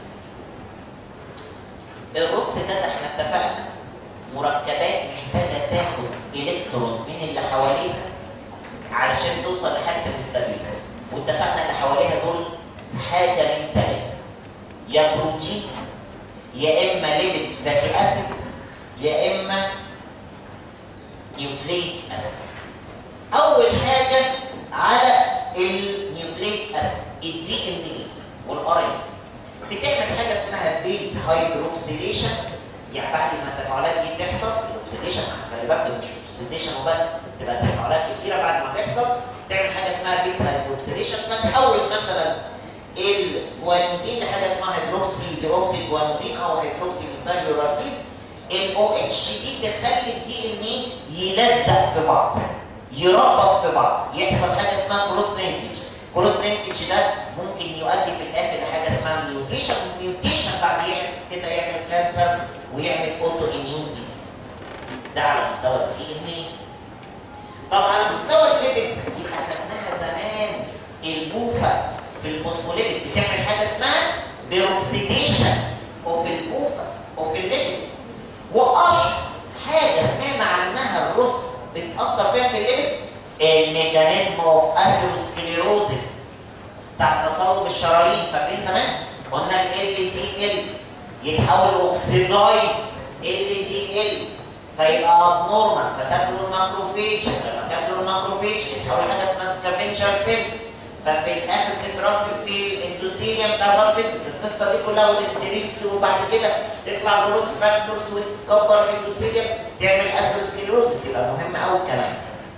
الرص ده, ده احنا اتفقنا مركبات محتاجه تاخد الكترون من اللي حواليها علشان توصل لحاله الاستابيليتي واتفقنا اللي حواليها دول حاجه من ثلاثه يا بروتين يا اما ليبيد فاتي اسيد يا اما نيوكليك اسيد اول حاجه على النيوكليك اسيد الدي ان اي والار ان بتعمل حاجه اسمها بيس هيدروكسيليشن يعني بعد ما التفاعلات دي تحصل الاكسيديشن خلي بالك مش اكسيديشن وبس تبقى تفاعلات كتيره بعد ما تحصل تعمل حاجه اسمها بيس هيدروكسيليشن فتحول مثلا الجوانوزين لحاجه اسمها هيدروكسي ديوكسي جوانوزين او هيدروكسي ميثايل يوراسيل الاو اتش دي تخلي الدي ان اي يلزق في بعض يربط في بعض يحصل حاجه اسمها كروس لينكج كروس لينكج ده ممكن يؤدي في الاخر لحاجه اسمها ميوتيشن والميوتيشن بعد كده يعمل كانسرز ويعمل اوتو اميون ديزيز ده على مستوى الدي ان اي طب على مستوى الليبيد دي اخذناها زمان البوفا في الفوسفوليبيد بتعمل حاجه اسمها بيروكسيديشن اوف البوفا اوف الليبيد واشهر حاجه سمعنا عنها الرص بتاثر فيها في الليبيد الميكانيزم اوف اثيروسكليروزيس بتاع تصلب الشرايين فاكرين زمان قلنا ال تي ال يتحول اوكسيدايز ال تي ال فيبقى ابنورمال فتاكلوا الماكروفيج لما تاكلوا الماكروفيج يتحول حاجه اسمها سكافنجر سيلز ففي الاخر بتترسب في الاندوثيليوم بتاع البلاد فيسلز القصه دي كلها والاستريكس وبعد كده تطلع جروس فاكتورز وتكبر الاندوثيليوم تعمل اثيروسكليروزس يبقى مهم قوي الكلام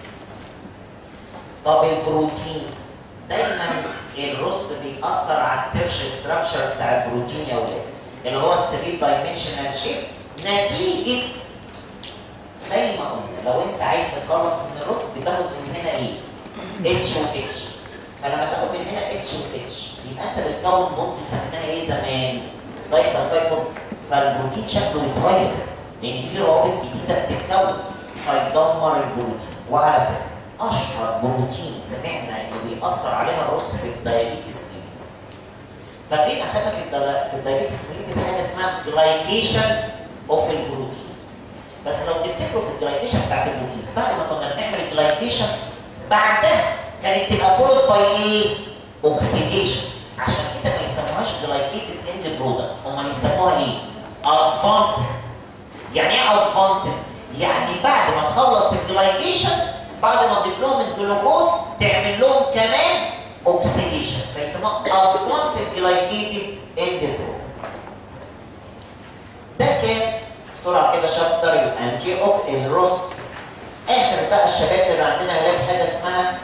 طب البروتينز دايما الرص بيأثر على الترش ستراكشر بتاع البروتين يا ولاد اللي هو الثري دايمنشنال شيب نتيجه زي ما قلنا لو انت عايز تتخلص من الرص بتاخد من هنا ايه؟ اتش واتش فلما تاخد من هنا اتش واتش يبقى انت بتكون بوند سميناها ايه زمان؟ دايسلفايد بوند فالبروتين شكله يتغير لان في روابط جديده بتتكون فيدمر البروتين وعلى فكره اشهر بروتين سمعنا انه بيأثر عليها الرص في الدايابيتس ميليتس فاكرين اخدنا في الدلا- في الدايابيتس ميليتس حاجه اسمها جلايكيشن اوف البروتينز بس لو تفتكروا في الجلايكيشن بتاعت البروتينز بعد ما كنا بنعمل الجلايكيشن بعدها كانت تبقى فولد باي ايه؟ اوكسيديشن عشان كده ما يسموهاش جلايكيتد اند برودكت امال يسموها ايه؟ ادفانسد يعني ايه ادفانسد؟ يعني بعد ما تخلص الجلايكيشن بعد ما تضيف لهم الجلوكوز تعمل لهم كمان اوكسيديشن فيسموها ادفانسد جلايكيتد اند برودكت ده كان بسرعه كده شابتر الانتي اوك الروس اخر بقى الشباب اللي عندنا هناك حاجه اسمها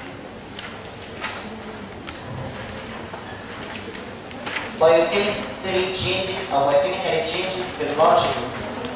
biochemistry changes او biochemical changes في اللارج intestine.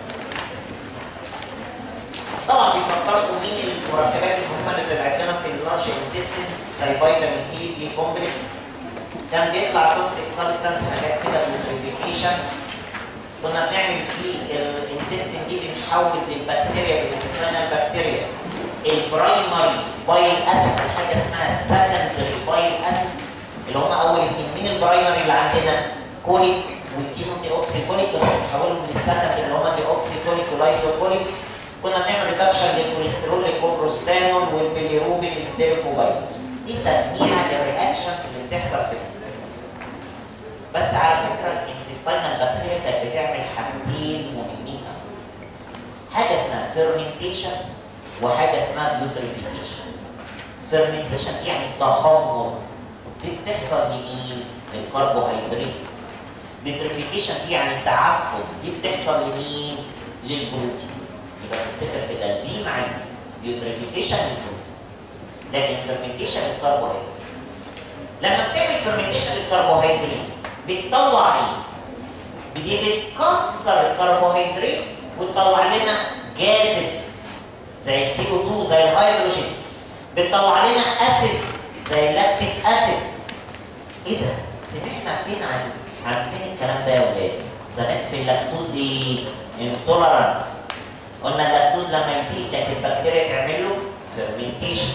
طبعا بيفكركم مين المركبات المهمه اللي طلعت لنا في اللارج intestine زي فيتامين اي بي كومبلكس كان بيطلع توكسيك سبستانس حاجات كده بيوتريفيكيشن كنا بنعمل فيه الانتستين دي بنحول للبكتيريا بالانتستينال بكتيريا البرايمري بايل اسيد حاجه اسمها السكندري بايل اسيد اللي هم اول اثنين مين البرايمري اللي عندنا كوليك والكيمو دي اوكسي كوليك كنا بنحولهم للسكندري اللي هم دي اوكسي كوليك ولايسوكوليك كنا بنعمل ريدكشن للكوليسترول للكوبروستانول والبيليروبين الستيركوبايل دي تجميع للرياكشنز اللي بتحصل في الانتستين بس على فكره الانتستينال بكتيريا كانت بتعمل حاجتين مهمين قوي حاجه اسمها فيرمنتيشن وحاجه اسمها بيوتريفيكيشن فيرمنتيشن يعني تخمر دي بتحصل لمين؟ للكربوهيدرات بيوتريفيكيشن دي يعني تعفن دي بتحصل لمين؟ للبروتينز يبقى تفتكر كده البي مع البي بيوتريفيكيشن للبروتينز لكن فيرمنتيشن للكربوهيدرات لما بتعمل فيرمنتيشن للكربوهيدرات بتطلع ايه؟ دي بتكسر الكربوهيدرات وتطلع لنا جازز زي السي او 2 زي الهيدروجين بتطلع لنا اسيدز زي اللاكتيك اسيد ايه ده؟ سمعنا فين عن عن فين الكلام ده يا ولاد؟ زمان في اللاكتوز ايه؟ انتولرانس قلنا اللاكتوز لما يزيد كانت البكتيريا تعمل له فيرمنتيشن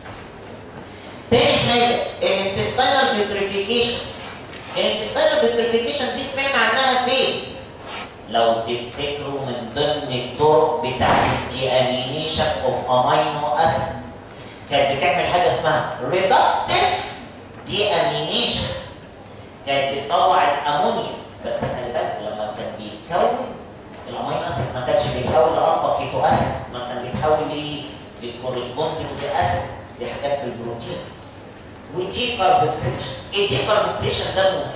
تاني حاجه الانتستينال بيوتريفيكيشن الانتستينال بيوتريفيكيشن دي سمعنا عنها فين؟ لو تفتكروا من ضمن الطرق بتاعت الديامينيشن اوف امينو اسيد كانت بتعمل حاجه اسمها ريدكتيف ديامينيشن كانت بتطلع الامونيا بس خلي بالك لما كان بيتكون الامينو اسيد ما كانش بيتحول لالفا كيتو اسيد ما كان بيتحول لايه؟ للكورسبوندنج اسيد دي حاجات في البروتين ودي كاربوكسيشن ايه دي كاربوكسيشن ده مهم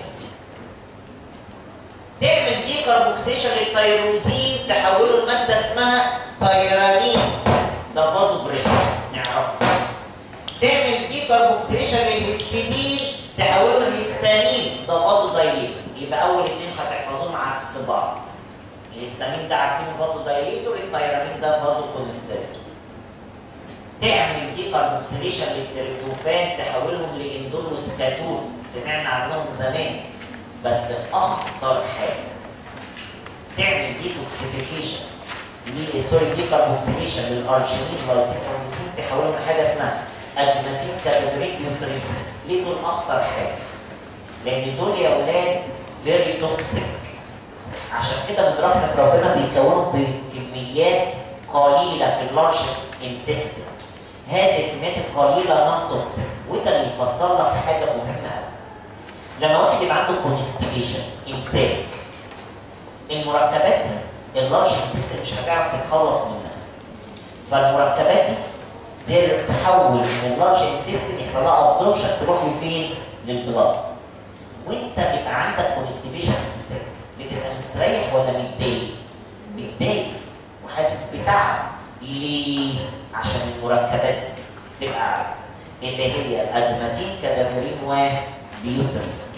تعمل دي كاربوكسيشن للتيروزين تحوله لماده اسمها تيرامين ده فازو بريسون نعرفه تعمل دي كاربوكسيشن للهستidine تحوله لهستامين ده فازو دايليتور يبقى اول اثنين هتحفظوهم عكس بعض الهستامين ده عارفين فازو دايليتور التيرامين ده فازو كونستريكتور تعمل دي كاربوكسيليشن للتريبتوفان تحولهم لاندولوسكاتون سمعنا عنهم زمان بس اخطر حاجه تعمل دي توكسيفيكيشن دي سوري دي كاربوكسيليشن للارجينين والسيتروميسين تحولهم لحاجه اسمها اجماتين كالوريك نيوتريسين ليه دول اخطر حاجه؟ لان دول يا اولاد فيري توكسيك عشان كده من رحمه ربنا بيكونوا بكميات قليله في اللارج انتستين هذه الكميات القليله نون توكسيك وده اللي يفسر لك حاجه مهمه قوي لما واحد يبقى عنده كونستيبيشن امساك المركبات دي اللارج انتستين مش هتعرف تتخلص منها فالمركبات دي تحول من اللارج انتستين يحصل لها ابزوربشن تروح لفين؟ للبلاد وانت بيبقى عندك كونستيبيشن امساك بتبقى مستريح ولا متضايق؟ متضايق وحاسس بتعب ليه؟ عشان المركبات دي تبقى عارف اللي هي الادماتين كادافرين وبيوتريس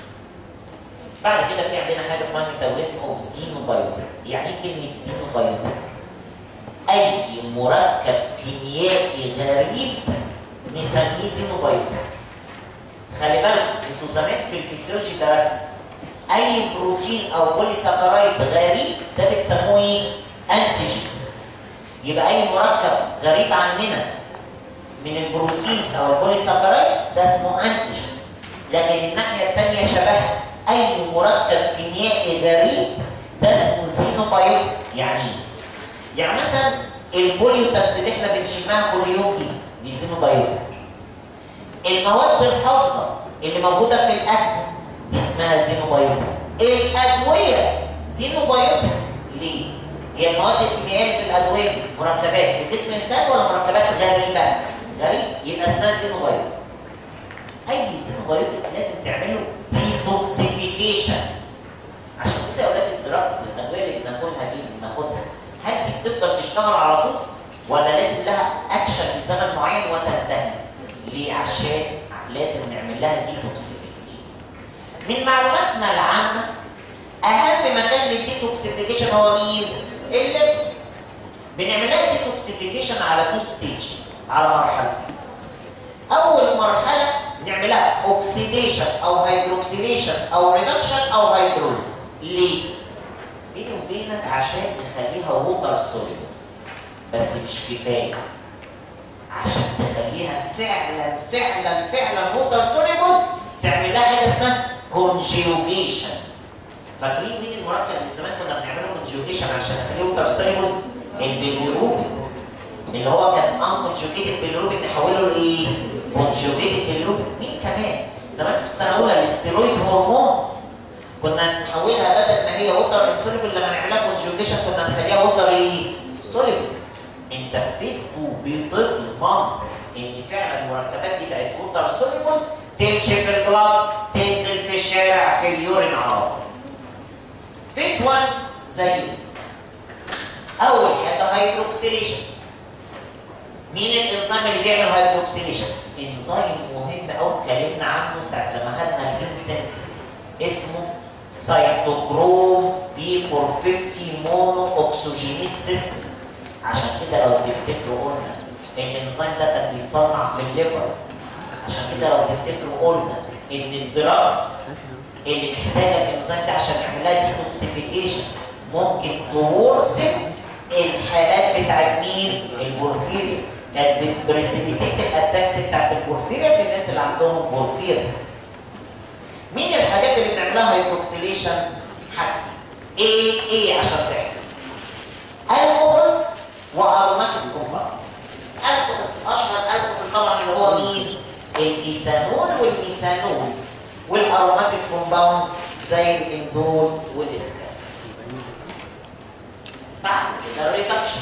بعد كده في عندنا حاجه اسمها ميتابوليزم اوف زينوبايوتيك يعني ايه كلمه زينوبايوتيك؟ اي مركب كيميائي غريب نسميه زينوبايوتيك خلي بالك انتوا زمان في الفسيولوجي درستوا اي بروتين او بوليساكرايد غريب ده بتسموه ايه؟ انتيجين يبقى اي مركب غريب عننا من البروتينز او البوليساكرايدز ده اسمه انتيجين لكن الناحيه الثانيه شبهها اي مركب كيميائي غريب ده اسمه زينوبايوتيك يعني ايه؟ يعني مثلا البوليوتاكس اللي احنا بنشمها كل يوم دي دي زينوبايوتيك المواد الحافظه اللي موجوده في الاكل دي اسمها زينوبايوتيك الادويه زينوبايوتيك ليه؟ هي المواد الكيميائيه اللي في الادويه دي مركبات في جسم الانسان ولا مركبات غريبه؟ غريب يبقى اسمها زينوبايوتيك اي زينوبايوتيك لازم تعمله ديتوكسيفيكيشن عشان كده يا اولاد الدراجز الادويه اللي بناكلها دي بناخدها هل دي بتفضل تشتغل على طول ولا لازم لها اكشن لزمن معين وتنتهي؟ ليه؟ عشان لازم نعمل لها ديتوكسيفيكيشن. من معلوماتنا العامه اهم مكان للديتوكسيفيكيشن هو مين؟ الليفر. بنعمل لها ديتوكسيفيكيشن على تو ستيجز على مرحله. اول مرحله نعملها اوكسيديشن او هيدروكسيليشن او ريدكشن او هيدروليز. ليه؟ بيني وبينك عشان نخليها ووتر سوليد بس مش كفايه عشان تخليها فعلا فعلا فعلا ووتر سوليبل تعمل لها حاجه اسمها كونجيوجيشن فاكرين مين المركب اللي زمان كنا بنعمله كونجيوجيشن عشان نخليه ووتر سوليبل البيليروبين اللي هو كان ان كونجيوجيتد بيليروبين نحوله لايه؟ كونجيوجيتد بيليروبين مين كمان؟ زمان في السنه الاولى الاستيرويد هرمون كنا نحولها بدل ما هي ووتر انسوليبل لما نعملها كونجيوجيشن كنا نخليها ووتر ايه؟ سوليبل انت في فيسبوك بتضمن ان فعلا المركبات دي بقت ووتر سوليبل تمشي في البلاد تنزل في الشارع في اليورين على طول. فيس 1 زي اول حاجه هيدروكسيليشن مين الانزيم اللي بيعمل هيدروكسيليشن؟ انزيم مهم قوي اتكلمنا عنه ساعه لما خدنا الهيم سينسيس اسمه سيتوكروم بي 450 مونو اوكسجينيز سيستم عشان كده لو تفتكروا قلنا ان الانزيم ده كان بيتصنع في الليفر عشان كده لو تفتكروا قلنا ان الدراجز اللي محتاجه الانزيم ده عشان يعمل لها ديتوكسيفيكيشن ممكن تورثم الحالات بتاعت مين؟ البورفيريا كانت بتبريسيبيتيت الاتاكس بتاعت البورفيريا في الناس اللي عندهم بورفيريا مين الحاجات اللي بنعملها هيدروكسيليشن؟ حاجتين ايه ايه عشان تعرف الكحولز واروماتيك كومباوند الكحولز اشهر الكحول طبعا اللي هو مين؟ الايثانول والميثانول والاروماتيك كومباوندز زي الاندول والاسكان بعد كده الريدكشن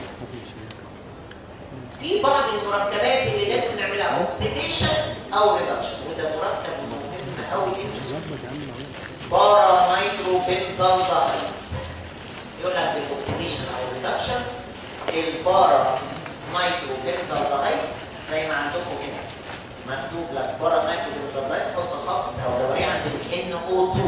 في بعض المركبات اللي لازم نعملها اوكسيديشن او ريدكشن وده مركب مهم قوي اسمه بارا نايترو بنزالدهايد يقول لك بالاوكسيديشن او الريدكشن البارا نايترو بنزالدهايد زي ما عندكم هنا مكتوب لك بارا نايترو بنزالدهايد حط خط او دوريه عند ال NO2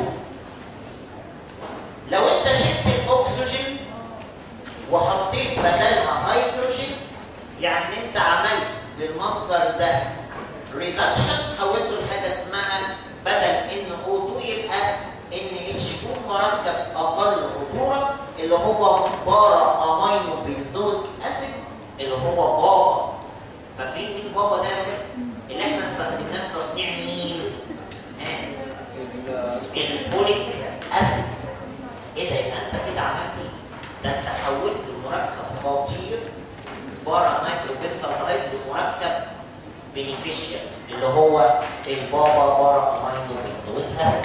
لو انت شلت الاكسجين وحطيت بدلها هيدروجين يعني انت عملت بالمنظر ده ريدكشن حولته لحاجه اسمها بدل NO2 يبقى NH2 مركب اقل خطوره اللي هو بارا امينو بنزويك اسيد اللي هو بابا فاكرين مين بابا ده يا ولاد؟ اللي احنا استخدمناه في تصنيع مين؟ ها؟ الفوليك اسيد ايه ده يبقى انت كده عملت ايه؟ ده انت حولت مركب خطير بارا نايترو بنزالدهايد لمركب بينيفيشيال اللي هو البابا بارا امينو بنزويك اسيد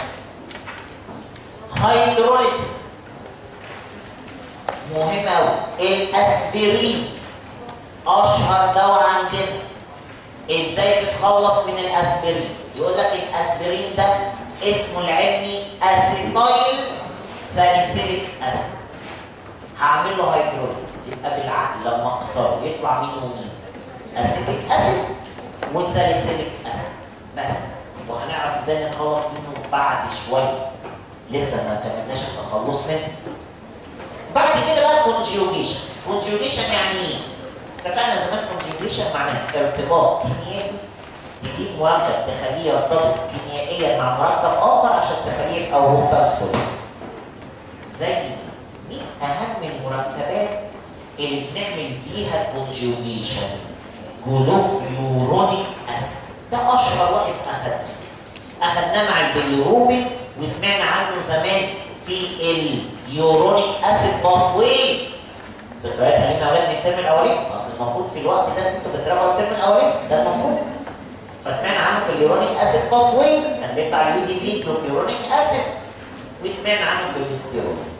هيدروليسيس مهم قوي الاسبرين اشهر دواء عندنا ازاي تتخلص من الاسبرين يقول لك الاسبرين ده اسمه العلمي اسيتايل ساليسيليك اسيد هعمل له هيدروليسيس يبقى بالعقل لما اكسره يطلع منه مين اسيتيك اسيد والساليسيليك اسيد بس وهنعرف ازاي نتخلص منه بعد شويه لسه ما تمناش التخلص منه بعد كده بقى كونجيوجيشن كونجيوجيشن يعني ايه اتفقنا زمان كونجيوجيشن معناه ارتباط كيميائي تجيب مركب تخليه يرتبط كيميائيا مع مركب اخر عشان تخليه يبقى ووتر سوليد زي مين اهم المركبات اللي بنعمل بيها كونجيوجيشن جلوكيورونيك اسيد ده اشهر واحد اخدناه اخدناه مع البيليروبين وسمعنا عنه زمان في اليورونيك اسيد باثوي ذكريات قديمه يا اولاد من الترم الاولاني اصل المفروض في الوقت ده انتوا بتراجعوا الترم الاولاني ده المفروض فسمعنا عنه في اليورونيك اسيد باثوي كان بيطلع اليو دي بي جلوكيورونيك اسيد وسمعنا عنه في الاستيرويدز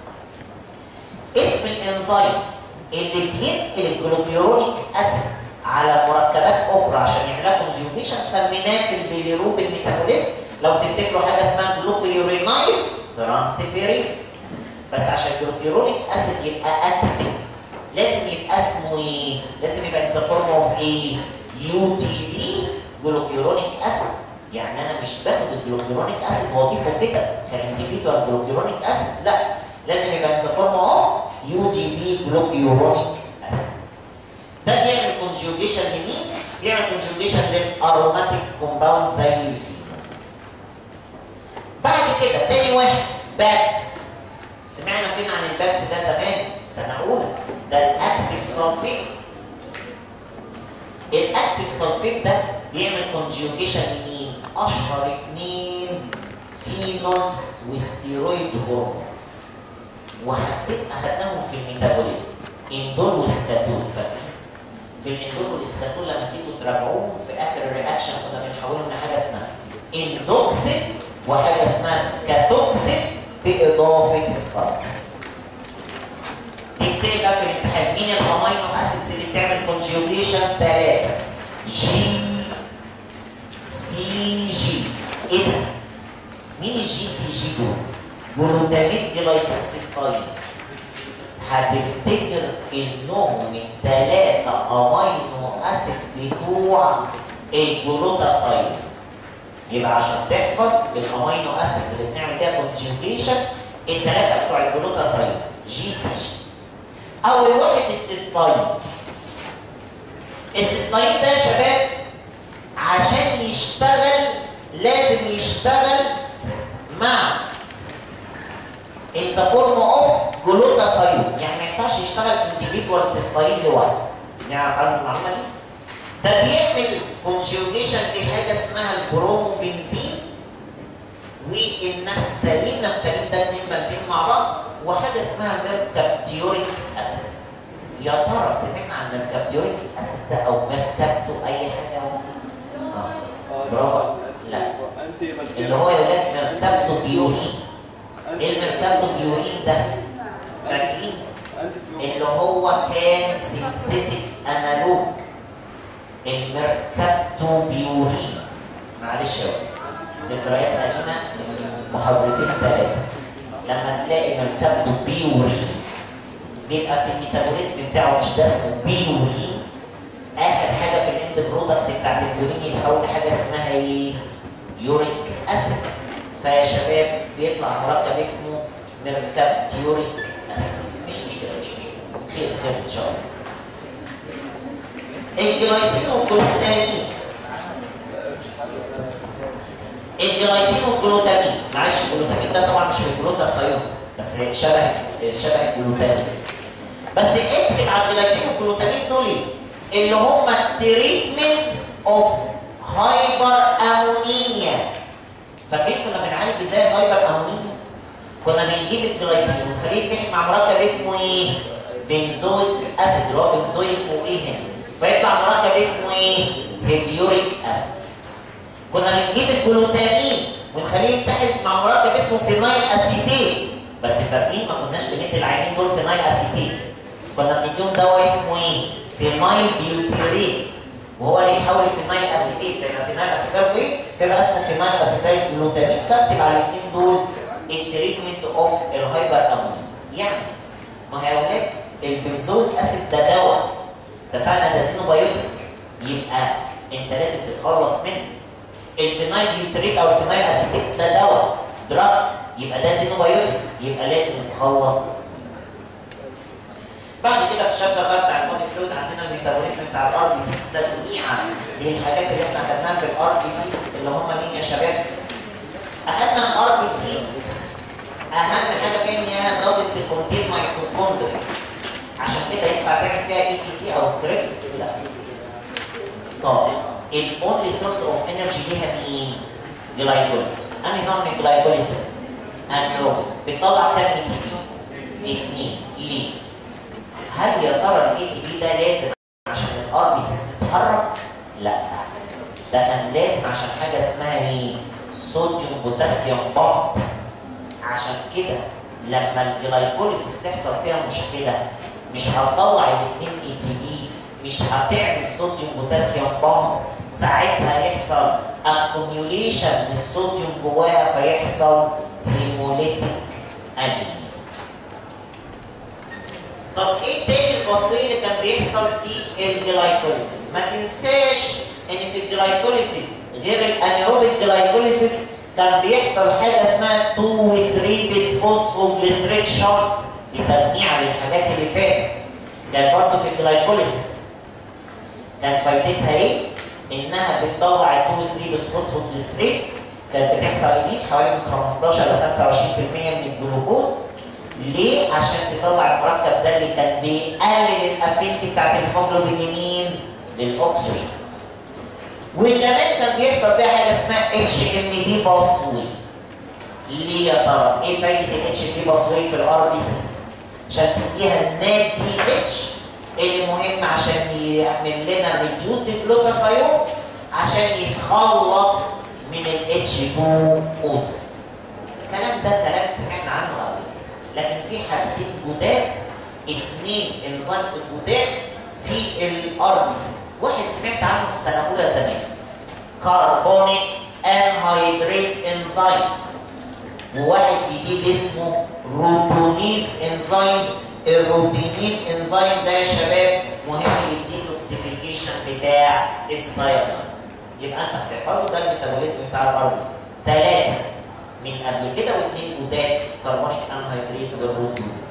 اسم الانزيم اللي بينقل الجلوكيورونيك اسيد على مركبات اخرى عشان يعملها كونجوجيشن سميناه في البيليروبين ميتابوليزم لو تفتكروا حاجه اسمها جلوكيورينايل ترانسفيريز بس عشان الجلوكيورونيك اسيد يبقى اكتف لازم يبقى اسمه ايه؟ لازم يبقى ذا فورم اوف ايه؟ يو تي بي جلوكيورونيك اسيد يعني انا مش باخد الجلوكيورونيك اسيد واضيفه كده كانديفيدوال جلوكيورونيك اسيد لا لازم يبقى ذا فورم اوف يو تي بي جلوكيورونيك اسيد ده بيعمل كونجوجيشن لمين؟ بيعمل كونجوجيشن للاروماتيك كومباوند زي الفينول بعد كده تاني واحد بابس سمعنا فين عن البابس ده زمان في سنه اولى ده الاكتف سلفيت الاكتف سلفيت ده بيعمل كونجوجيشن لمين؟ اشهر اثنين فينولز وستيرويد هرمونز وهتبقى خدناهم في الميتابوليزم اندول وستاتول فاكرين؟ في الاندول والاستاتول لما تيجوا تراجعوهم في اخر الرياكشن كنا بنحولهم لحاجه اسمها اندوكسين وحاجه اسمها سكاتوكسين باضافه الصلب. تتسال بقى في الامتحان مين الامينو اسيدز اللي بتعمل كونجيوجيشن ثلاثه جي سي جي ايه ده؟ مين الجي سي جي دول؟ جلوتاميت جلايسيستاين هتفتكر انهم الثلاثه امينو اسيد بتوع الجلوتاسايد يبقى عشان تحفظ الامينو اسيدز اللي بنعمل بيها كونجوجيشن الثلاثه بتوع الجلوتاسايد جي سي جي اول واحد السيستاين السيستاين ده يا شباب عشان يشتغل لازم يشتغل مع in the form of glutathione يعني ما ينفعش يشتغل individual سيستاين لوحده نعرف عنه المعلومه دي ده بيعمل كونجوجيشن لحاجه اسمها البروموبنزين والنفتالين نفتالين ده اتنين بنزين مع بعض وحاجه اسمها ميركابتيوريك اسيد يا ترى سمعنا عن ميركابتيوريك اسيد ده او ميركابتو اي حاجه آه. برافو لا اللي هو يا ولاد ميركابتو بيورين ايه الميركابتو بيورين ده فاكرين اللي هو كان سينسيتيك انالوج الميركابتو بيورين معلش يا ولد ذكريات قديمه من محاضرتين ثلاثه لما تلاقي ميركابتو بيورين بيبقى في الميتابوليزم بتاعه مش ده اسمه بيورين اخر حاجه في الاند برودكت بتاعت البيورين يتحول لحاجه اسمها ايه؟ يوريك اسيد فيا شباب بيطلع مركب اسمه ميركابتيوريك اسيد مش مشكله مش مشكله خير خير ان شاء الله الجلايسين والجلوتامين الجلايسين والجلوتامين معلش الجلوتامين ده طبعا مش في الجلوتاثيون بس شبه شبه الجلوتامين بس اكتب على الجلايسين والجلوتامين دول ايه؟ اللي هم التريتمنت اوف هايبر امونيميا فاكرين كنا بنعالج ازاي الهايبر امونيميا؟ كنا بنجيب الجلايسين ونخليه يتحد مع مركب اسمه ايه؟ بنزويك اسيد اللي هو بنزويك وايه هنا فيطلع مركب اسمه ايه؟ هيبيوريك اسيد. كنا بنجيب الجلوتامين ونخليه يتحد مع مركب اسمه فينايل اسيتيت بس فاكرين ما كناش بندي العينين دول فينايل اسيتيت. كنا بنديهم دواء اسمه ايه؟ فينايل بيوتيريت وهو اللي يتحول لفينايل اسيتيت فيبقى فينايل اسيتيت ايه؟ فيبقى اسمه فينايل اسيتيت جلوتامين فاكتب على الاثنين دول التريتمنت اوف الهايبر امونيا يعني ما هي يا اولاد البنزويك اسيد ده دواء اتفقنا ده سينوبايوتيك يبقى انت لازم تتخلص منه الفينايل بيوتريت او الفينايل اسيتيت ده دواء دراج يبقى ده سينوبايوتيك يبقى لازم نتخلص بعد كده في الشابتر بقى بتاع البودي فلويد عندنا الميتابوليزم بتاع الار بي سيس ده جميعا للحاجات اللي احنا خدناها في الار بي سيس اللي هم مين يا شباب؟ اخدنا الار بي سيس اهم حاجه فيها ان هي لازم تكونتين ميتوكوندريا عشان كده ينفع تعمل فيها اي تي سي او كريبس لا طب الاونلي سورس اوف انرجي ليها مين؟ جلايكوليس انهي نوع من الجلايكوليسيس؟ انيروبيك بتطلع كام اي تي بي؟ اثنين ليه؟ هل يا ترى الاي تي بي ده لازم عشان الار بي سيس تتحرك؟ لا ده كان لازم عشان حاجه اسمها ايه؟ صوديوم بوتاسيوم بامب عشان كده لما الجلايكوليسيس تحصل فيها مشكله مش هتطلع الاثنين اي تي بي مش هتعمل صوديوم بوتاسيوم بامب ساعتها يحصل اكوميوليشن للصوديوم جواها فيحصل هيموليتيك انيميا طب ايه تاني التصوير اللي كان بيحصل في الجلايكوليسيس؟ ما تنساش ان في الجلايكوليسيس غير الانيروبيك جلايكوليسيس كان بيحصل حاجه اسمها 2 و 3 بيس فوسفوجليسريت شارت لتجميع للحاجات اللي فاتت. كان برضه في الجلايكوليسيس كان فايدتها ايه؟ انها بتطلع 2 و 3 بيس فوسفوجليسريت كانت بتحصل ايه؟ حوالي من 15 ل 25% من الجلوكوز ليه؟ عشان تطلع المركب ده اللي كان بيقلل الافينتي بتاعت الهيموجلوبين لمين؟ للاكسجين. وكمان كان بيحصل فيها حاجه اسمها اتش ام بي باسوي. ليه يا ترى؟ ايه فايده الاتش ام بي باسوي في الار بي سيز؟ عشان تديها النات بي اتش اللي مهم عشان يعمل لنا ريديوسد جلوتاثيون عشان يتخلص من الاتش 2 او. الكلام ده كلام سمعنا عنه قبل لكن في حاجتين جداد اثنين انزيمز جداد في الار بي سيس واحد سمعت عنه في سنه اولى زمان كربونيك انهيدريز انزيم وواحد جديد اسمه روتونيز انزيم الروتينيز انزيم ده يا شباب مهم للديتوكسيفيكيشن بتاع السيرم يبقى انت هتحفظه ده الميتابوليزم بتاع الار بي سيس ثلاثه من قبل كده واثنين جداد كربونيك انهيدريز والروتينيز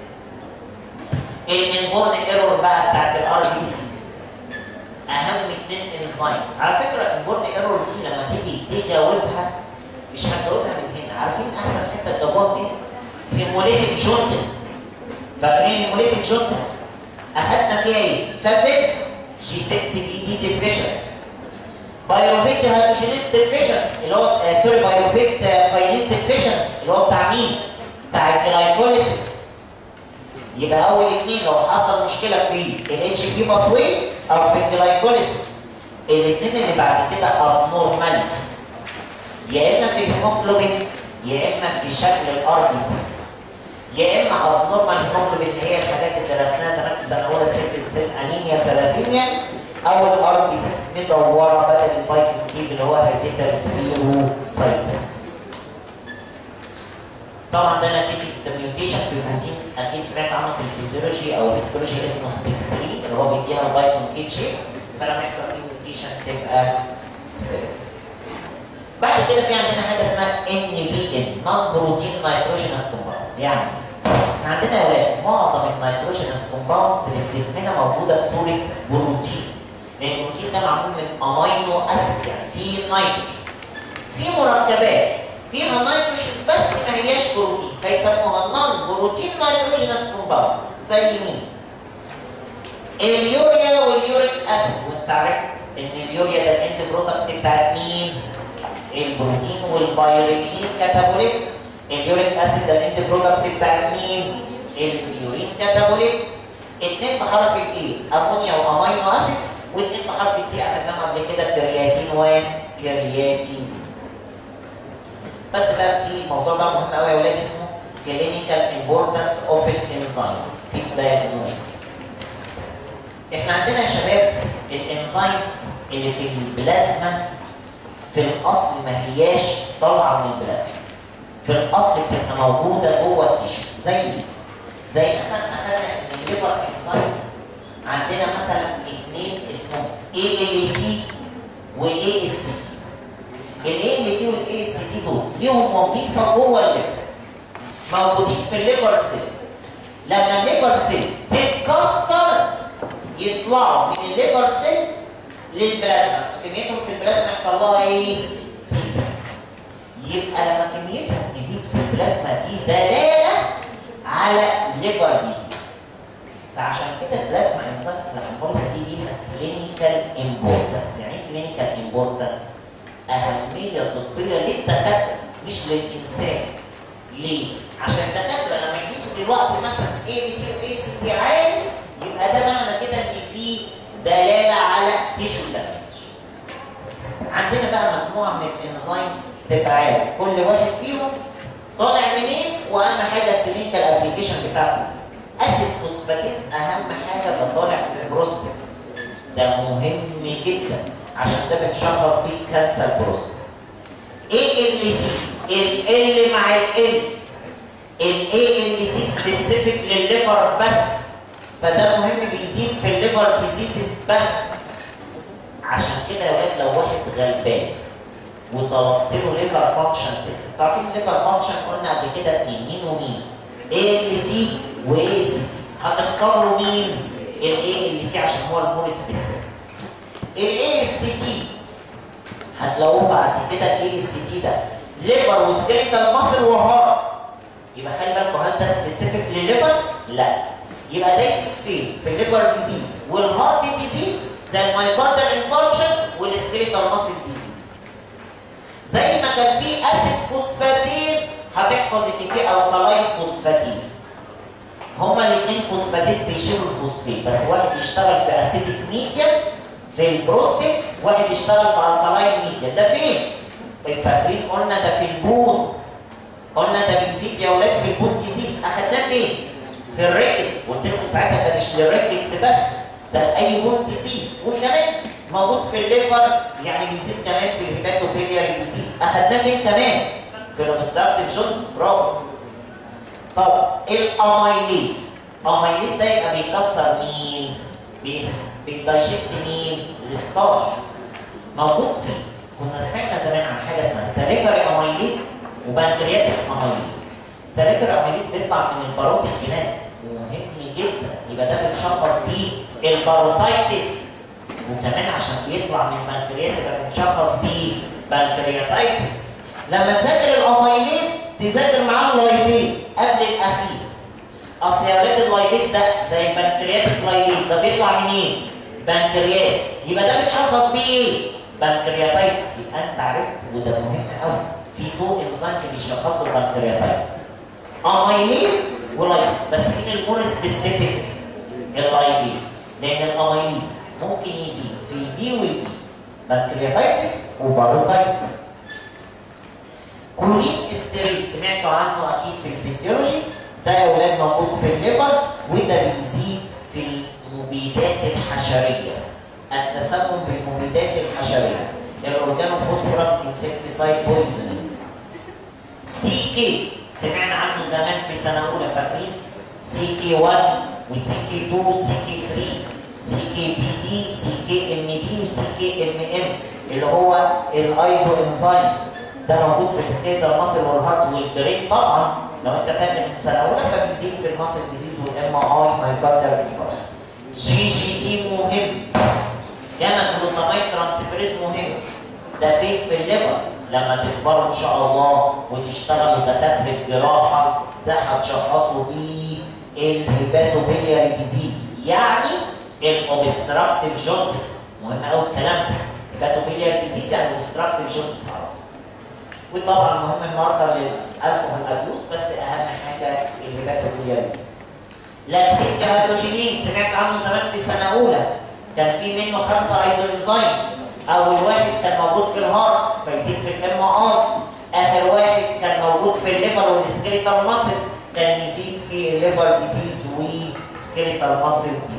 الانبورن ايرور بقى بتاعت الار بي سيس اهم اثنين انزيمز على فكره الانبورن ايرور دي لما تيجي تجاوبها مش هتجاوبها من هنا عارفين احسن حته تجاوب منين؟ هيموليتيك جونتس فاكرين هيموليتيك جونتس اخدنا فيها ايه؟ فافيس جي 6 بي دي ديفيشنسي بايوفيت هيدروجينيز ديفيشنسي اللي هو آه سوري بايوفيت كاينيز ديفيشنسي اللي هو بتاع مين؟ بتاع الجلايكوليسيس يبقى اول اثنين لو حصل مشكله في الاتش بي باثوي او في الجلايكوليسيس الاثنين اللي بعد كده ابنورماليتي يا اما في الهيموجلوبين يا اما في شكل الار بي سيز يا اما ابنورمال هيموجلوبين اللي هي الحاجات اللي درسناها زمان في سنه اولى سيل سيل انيميا ثلاسيميا او الار بي سيس مدوره بدل البايكنج كيب اللي هو هيديتا سبيرو سايتس طبعا ده نتيجه ميوتيشن في البروتين اكيد سمعت عنه في الفسيولوجي او الهيستولوجي اسمه سبيكترين اللي هو بيديها البايكنج كيب شيب فلما يحصل فيه ميوتيشن تبقى سبيرت بعد كده في عندنا حاجه اسمها ان بي ان نون بروتين نيتروجينس كومباوندز يعني احنا عندنا يا ولاد معظم النيتروجينس كومباوندز اللي في جسمنا موجوده في صوره بروتين لان البروتين ده معمول من امينو اسيد يعني في نيتروجين في مركبات فيها نيتروجين بس ما هياش بروتين فيسموها نون بروتين نيتروجينس كومباوندز زي مين؟ اليوريا واليوريك اسيد وانت عرفت ان اليوريا ده الاند برودكت بتاعت مين؟ البروتين والبايوريمين كاتابوليزم اليوريك اسيد ده الاند برودكت بتاع مين؟ اليورين كاتابوليزم اثنين بحرف الاي امونيا وامينو اسيد واثنين بحرف السي اخدناهم قبل كده كرياتين وكرياتين بس بقى في موضوع بقى مهم قوي يا ولاد اسمه clinical importance of enzymes في الدايجنوستس احنا عندنا يا شباب الانزيمز اللي في البلازما في الاصل ما هياش طالعه من البلازما في الاصل بتبقى موجوده جوه التيشو زي زي مثلا اخذنا ان الليفر انزيمز عندنا مثلا اثنين اسمهم اي ال تي واي اس تي الاي ال تي والاي اس تي دول ليهم وظيفه جوه الليفر موجودين في الليفر سيل لما الليفر سيل تتكسر يطلعوا من الليفر سيل للبلازما كميتهم في البلازما يحصل لها ايه؟ تزيد يبقى لما كميتها تزيد في البلازما دي دلاله على ليفر ديزيز فعشان كده البلازما انزيمز اللي هنقولها دي ليها كلينيكال امبورتنس يعني ايه كلينيكال امبورتنس؟ اهميه طبيه للدكاتره مش للانسان ليه؟ عشان الدكاتره لما يقيسوا دلوقتي مثلا اي تي واي سي تي عالي يبقى ده معنى كده ان في دلاله على تيشو دامج. عندنا بقى مجموعه من الانزيمز تبقى عارف كل واحد فيهم طالع منين واهم حاجه الكلينيكال ابلكيشن بتاعته. اسيد فوسفاتيز اهم حاجه بطالع في البروستات. ده مهم جدا عشان ده بنشخص بيه كانسر بروستات. ايه ال تي؟ ال ال مع ال ال الاي ال تي سبيسيفيك للليفر بس فده مهم بيزيد في الليفر ديزيزز بس عشان كده يا ولاد لو واحد غلبان وطلبت له ليفر فانكشن تيست عارفين الليفر فانكشن قلنا قبل كده اتنين مين ومين؟ اي ال تي واي اس تي هتختار له مين؟ الاي ال تي عشان هو المور سبيسيفيك الاي اس تي هتلاقوه بعد كده الاي اس تي ده ليفر وسكيليتال ماسل وهارت يبقى خلي بالكم هل ده سبيسيفيك لليفر؟ لا يبقى ده يسيب فين؟ في الليفر ديزيز والهارت ديزيز زي المايكاردال انفاركشن والسكيليتال ماسل ديزيز زي ما كان في اسيد فوسفاتيز هتحفظ ان في الكالاين فوسفاتيز هما الاثنين فوسفاتيز بيشيلوا الفوسفات بس واحد يشتغل في اسيديك ميديا في البروستيت واحد يشتغل في الكالاين ميديا ده فين؟ فاكرين قلنا ده في البون قلنا ده بيزيد يا اولاد في البون ديزيز اخدناه فين؟ في الريكتس قلت لكم ساعتها ده مش للريكتس بس ده لاي بون ديزيز وكمان موجود في الليفر يعني بيزيد كمان في الهيباتوبيلياري ديزيز اخدناه فين كمان؟ في الاوبستراكتيف جوندس برافو طب الاميليز اميليز ده يبقى بيكسر مين؟ بيدايجست مين؟ الستارش موجود فين؟ كنا سمعنا زمان عن حاجه اسمها ساليفري اميليز وبنكرياتيك اميليز الساليفري اميليز بيطلع من الباروت الجنان ومهم جدا يبقى ده بنشخص بيه الباروتايتس وكمان عشان بيطلع من البنكرياس يبقى بنشخص بيه بنكرياتايتس لما تذاكر الاميليز تذاكر معاه اللايبيز قبل الاخير اصل يا ولاد اللايبيز ده زي البنكرياتيك لايبيز ده بيطلع منين؟ بنكرياس يبقى ده بتشخص بيه ايه؟ بنكرياتايتس يبقى انت عرفت وده مهم قوي في تو انزيمز بيشخصوا البنكرياتايتس اميليز ولايبيز بس مين المور سبيسيفيك؟ اللايبيز لان الاميليز ممكن يزيد في البي والبي بنكرياتايتس وباروتايتس كولين استريس سمعتوا عنه اكيد في الفسيولوجي ده يا اولاد موجود في الليفر وده بيزيد في المبيدات الحشريه التسمم بالمبيدات الحشريه الاورجانوفوسفورس انسكتيسايد بويزنينج سي كي سمعنا عنه زمان في سنه اولى فاكرين سي كي 1 وسي كي 2 سي كي 3 سي كي بي دي سي كي ام دي وسي كي ام ام اللي هو الايزو انزيمز ده موجود في السكيتر ماسل والهارت والبرين طبعا لو انت فاكر من سنه اولى فبيزيد في الماسل ديزيز والام اي مايكاردال انفاركشن جي جي تي مهم جاما جلوتاميت ترانسفيريز مهم ده فين في الليفر لما تكبروا ان شاء الله وتشتغلوا دكاتره جراحه ده هتشخصوا بيه الهيباتوبيلياري ديزيز يعني الاوبستراكتيف جوندس مهم قوي الكلام ده هيباتوبيلياري ديزيز يعني اوبستراكتيف جوندس على وطبعا مهم النهارده للالكوهول ابيوز بس اهم حاجه الهيباتوبيلياري ديزيز لاكتيك هيدروجينيز سمعت عنه زمان في سنه اولى كان في منه خمسه ايزو انزيم اول واحد كان موجود في الهارت فيزيد في الام ار اخر واحد كان موجود في الليفر والسكيليتال ماسل كان يزيد في الليفر ديزيز وسكيليتال ماسل ديزيز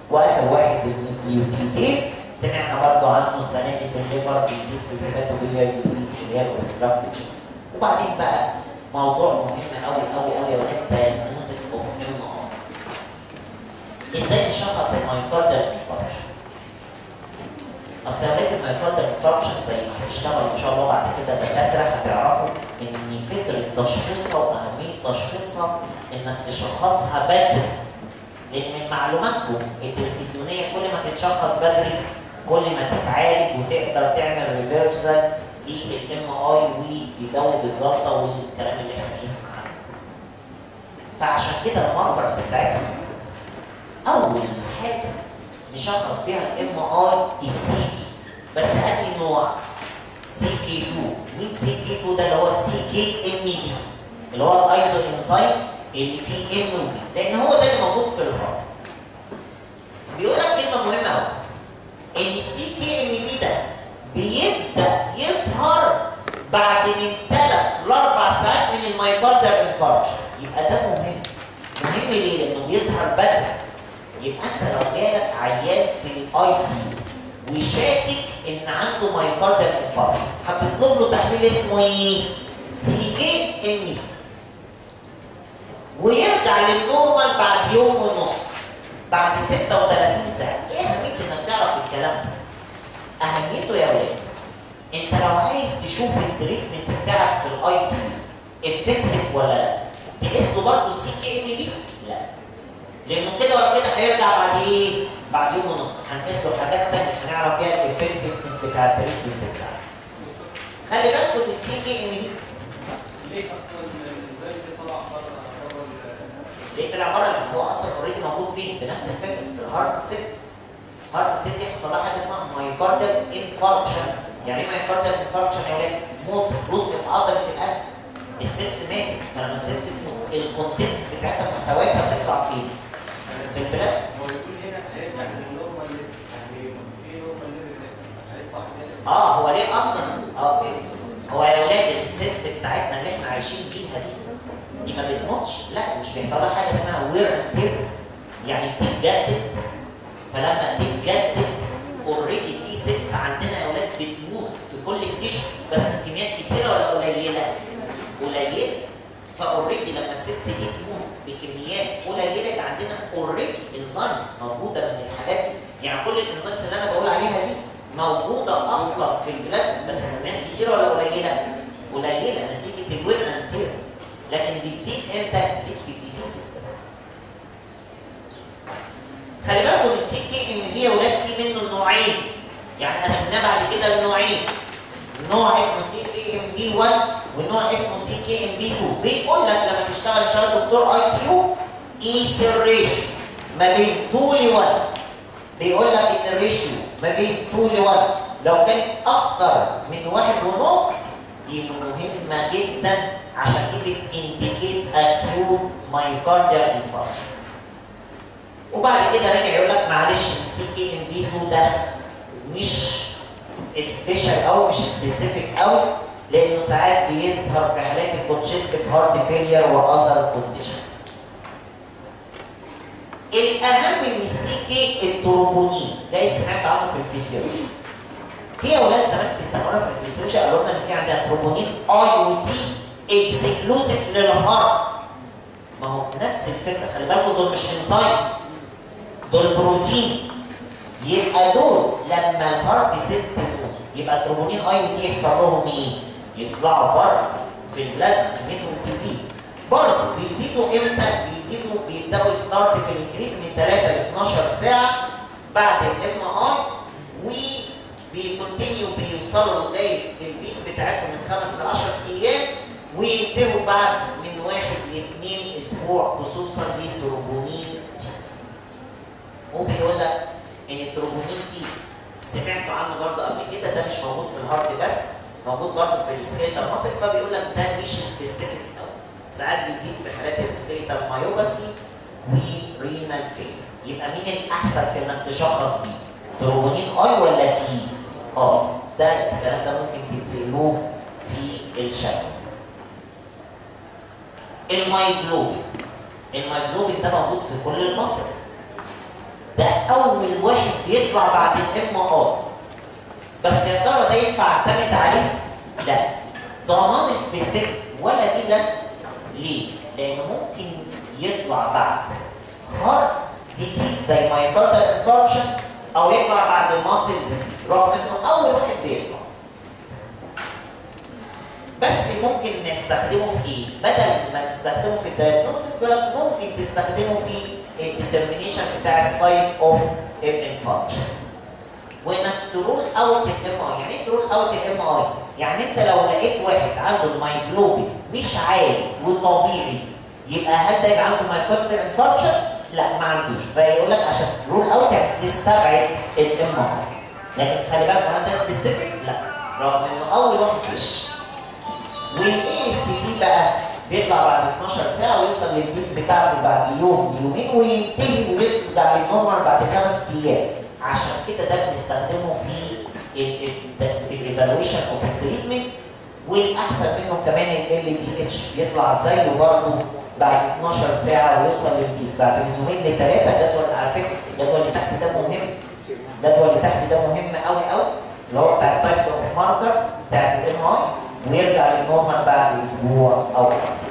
واخر واحد النيوكليوتيديز سمعنا برضه عنه السنه دي في الليفر بيزيد في الهيباتوبيليا ديزيز اللي هي الاوبستراكتيف وبعدين بقى موضوع مهم قوي قوي قوي يا ولاد diagnosis اوف ام ازاي نشخص المايوكاردال انفاركشن اصل يا ولاد المايوكاردال انفاركشن زي ما هنشتغل ان شاء الله بعد كده دكاتره هتعرفوا ان فكره تشخيصها واهميه تشخيصها انك تشخصها بدري لان من معلوماتكم التلفزيونيه كل ما تتشخص بدري كل ما تتعالج وتقدر تعمل ريفرسال للام اي ويزود الجلطه والكلام اللي احنا بنسمع عنه. فعشان كده الماركرز بتاعتها اول حاجه نشخص بيها الام اي السي كي بس انهي نوع؟ سي كي 2 مين سي كي 2 ده اللي هو السي كي ام بي اللي هو الايزو انزايم اللي فيه ام وبي لان هو ده اللي موجود في الهارت بيقول لك كلمه مهمه قوي ان السي كي ام بي ده بيبدا يظهر بعد من ثلاث لاربع ساعات من المايوكاردال انفاركشن يبقى ده مهم مهم ليه؟ لانه بيظهر بدري يبقى انت لو جالك عيان في الاي سي وشاكك ان عنده مايوكاردال انفاركشن هتطلب له تحليل اسمه ايه؟ سي كي ام بي ويرجع للنورمال بعد يوم ونص بعد 36 ساعه ايه اهميه انك تعرف الكلام ده اهميته يا ولاد انت لو عايز تشوف التريتمنت بتاعك في الاي سي افكتيف ولا لا تقيس له برضه السي كي ام بي لا لانه كده ولا كده هيرجع بعد ايه بعد يوم ونص هنقيس له حاجات ثانيه هنعرف بيها الافكتيفنس بتاع التريتمنت بتاعك خلي بالكم السي كي ام بي ليه اصلا ازاي طلع بره بره ليه طلع بره لان هو اصلا اوريدي موجود فين بنفس الفكره في الهارت سيل هارت سيل دي حصل لها حاجه اسمها مايوكاردال انفاركشن يعني ايه مايوكاردال انفاركشن يا ولاد موت جزء في عضله القلب السيلز ماتت فلما السيلز تموت الكونتنتس بتاعتها محتوياتها تطلع فين؟ في البلازما هو بيقول هنا هيرجع للنورمال ليفل يعني في نورمال ليفل هيطلع كده اه هو ليه اصلا اه فين هو يا ولاد السيلز بتاعتنا اللي احنا عايشين بيها دي دي ما بتموتش لا مش بيحصل لها حاجه اسمها وير اند تير يعني بتتجدد فلما تتجدد اوريدي في سيلز عندنا يا ولاد بتموت في كل التيشو بس كميات كتيره ولا قليله؟ قليله فاوريدي لما السيلز دي تموت بكميات قليله يبقى عندنا اوريدي انزيمز موجوده من الحاجات دي يعني كل الانزيمز اللي انا بقول عليها دي موجوده اصلا في البلازما بس كميات كتيره ولا قليله؟ قليله نتيجه الوير اند تير لكن بتزيد امتى؟ تزيد في الديزيزز بس خلي بالكم السي كي ام بي يا ولاد في منه نوعين يعني قسمناه بعد كده لنوعين نوع اسمه سي كي ام بي 1 ونوع اسمه سي كي ام بي 2 بيقول لك لما تشتغل ان شاء الله دكتور اي سي يو قيس الريشيو ما بين 2 ل 1 بيقول لك ان الريشيو ما بين 2 ل 1 لو كانت اكتر من واحد ونص دي مهمه جدا عشان دي بتindicate acute myocardial infarction وبعد كده رجع يقول لك معلش السي كي ام بي 2 ده مش سبيشال قوي مش سبيسيفيك قوي لانه ساعات بيظهر في حالات الكونجستيف هارت فيلير واذر كونديشنز. الاهم من السي كي التروبونين ده سمعت عنه في الفسيولوجي. في اولاد زمان في سنوات في الفسيولوجي قالوا لنا ان في عندها تروبونين اي وتي اكسكلوسيف للهارت. ما هو نفس الفكره خلي بالكم دول مش انزايمز دول بروتينز يبقى دول لما الهارت سيل تموت يبقى التروبونين اي وتي يحصل لهم ايه؟ يطلعوا بره في البلازما كميتهم تزيد برضه بيزيدوا امتى؟ بيزيدوا بيبداوا ستارت في الانكريس من 3 ل 12 ساعه بعد الام اي وبيكونتينيو بيوصلوا لغايه البيك بتاعتهم من 5 ل 10 ايام وينتهوا بعد من واحد لاثنين اسبوع خصوصا للتروبونين تي وبيقول لك ان التروبونين تي سمعتوا عنه برضه قبل كده ده مش موجود في الهارت بس موجود برضه في السكيلتال ماسل فبيقول لك ده مش سبيسيفيك قوي ساعات بيزيد في حالات السكيلتال مايوباسي ورينال فيل يبقى مين الاحسن في انك تشخص بيه؟ تروبونين اي ولا تي؟ اه ده الكلام ده ممكن تسالوه في الشكل المايجلوبين المايجلوبين ده موجود في كل الماسلز ده اول ويطلع بعد الام ار بس يا ترى ده ينفع اعتمد عليه؟ لا ده نون سبيسيفيك ولا دي لازمه ليه؟ لان ممكن يطلع بعد هارت ديسيز زي مايوكاردال انفاركشن او يطلع بعد ماسل ديسيز رغم انه اول واحد بيطلع بس ممكن نستخدمه في ايه؟ بدل ما نستخدمه في الدايجنوستس ممكن تستخدمه في الديترمينيشن بتاع السايز اوف الانفاركشن وانك ترول اوت الام اي يعني ايه ترول اوت الام اي يعني انت لو لقيت واحد عنده المايجلوبين مش عالي وطبيعي يبقى هل ده يبقى عنده مايكوبتر انفاركشن لا ما عندوش فيقول لك عشان ترول اوت يعني تستبعد الام اي لكن خلي بالك هل ده سبيسيفيك لا رغم انه اول واحد فيش والاي اس تي بقى بيطلع بعد 12 ساعه ويوصل للبيك بتاعته بعد يوم ليومين وينتهي ويرجع للنورمال بعد خمس ايام عشان كده ده بنستخدمه في ال ال في الايفالويشن اوف التريتمنت والاحسن منه كمان ال دي اتش بيطلع زيه برضه بعد 12 ساعه ويوصل للبيك بعد من يومين لثلاثه الجدول على فكره الجدول اللي تحت ده مهم الجدول اللي تحت ده مهم قوي قوي اللي هو بتاع التايبس اوف ماركرز بتاعت الام اي ويرجع للنورمال بعد اسبوع او اكتر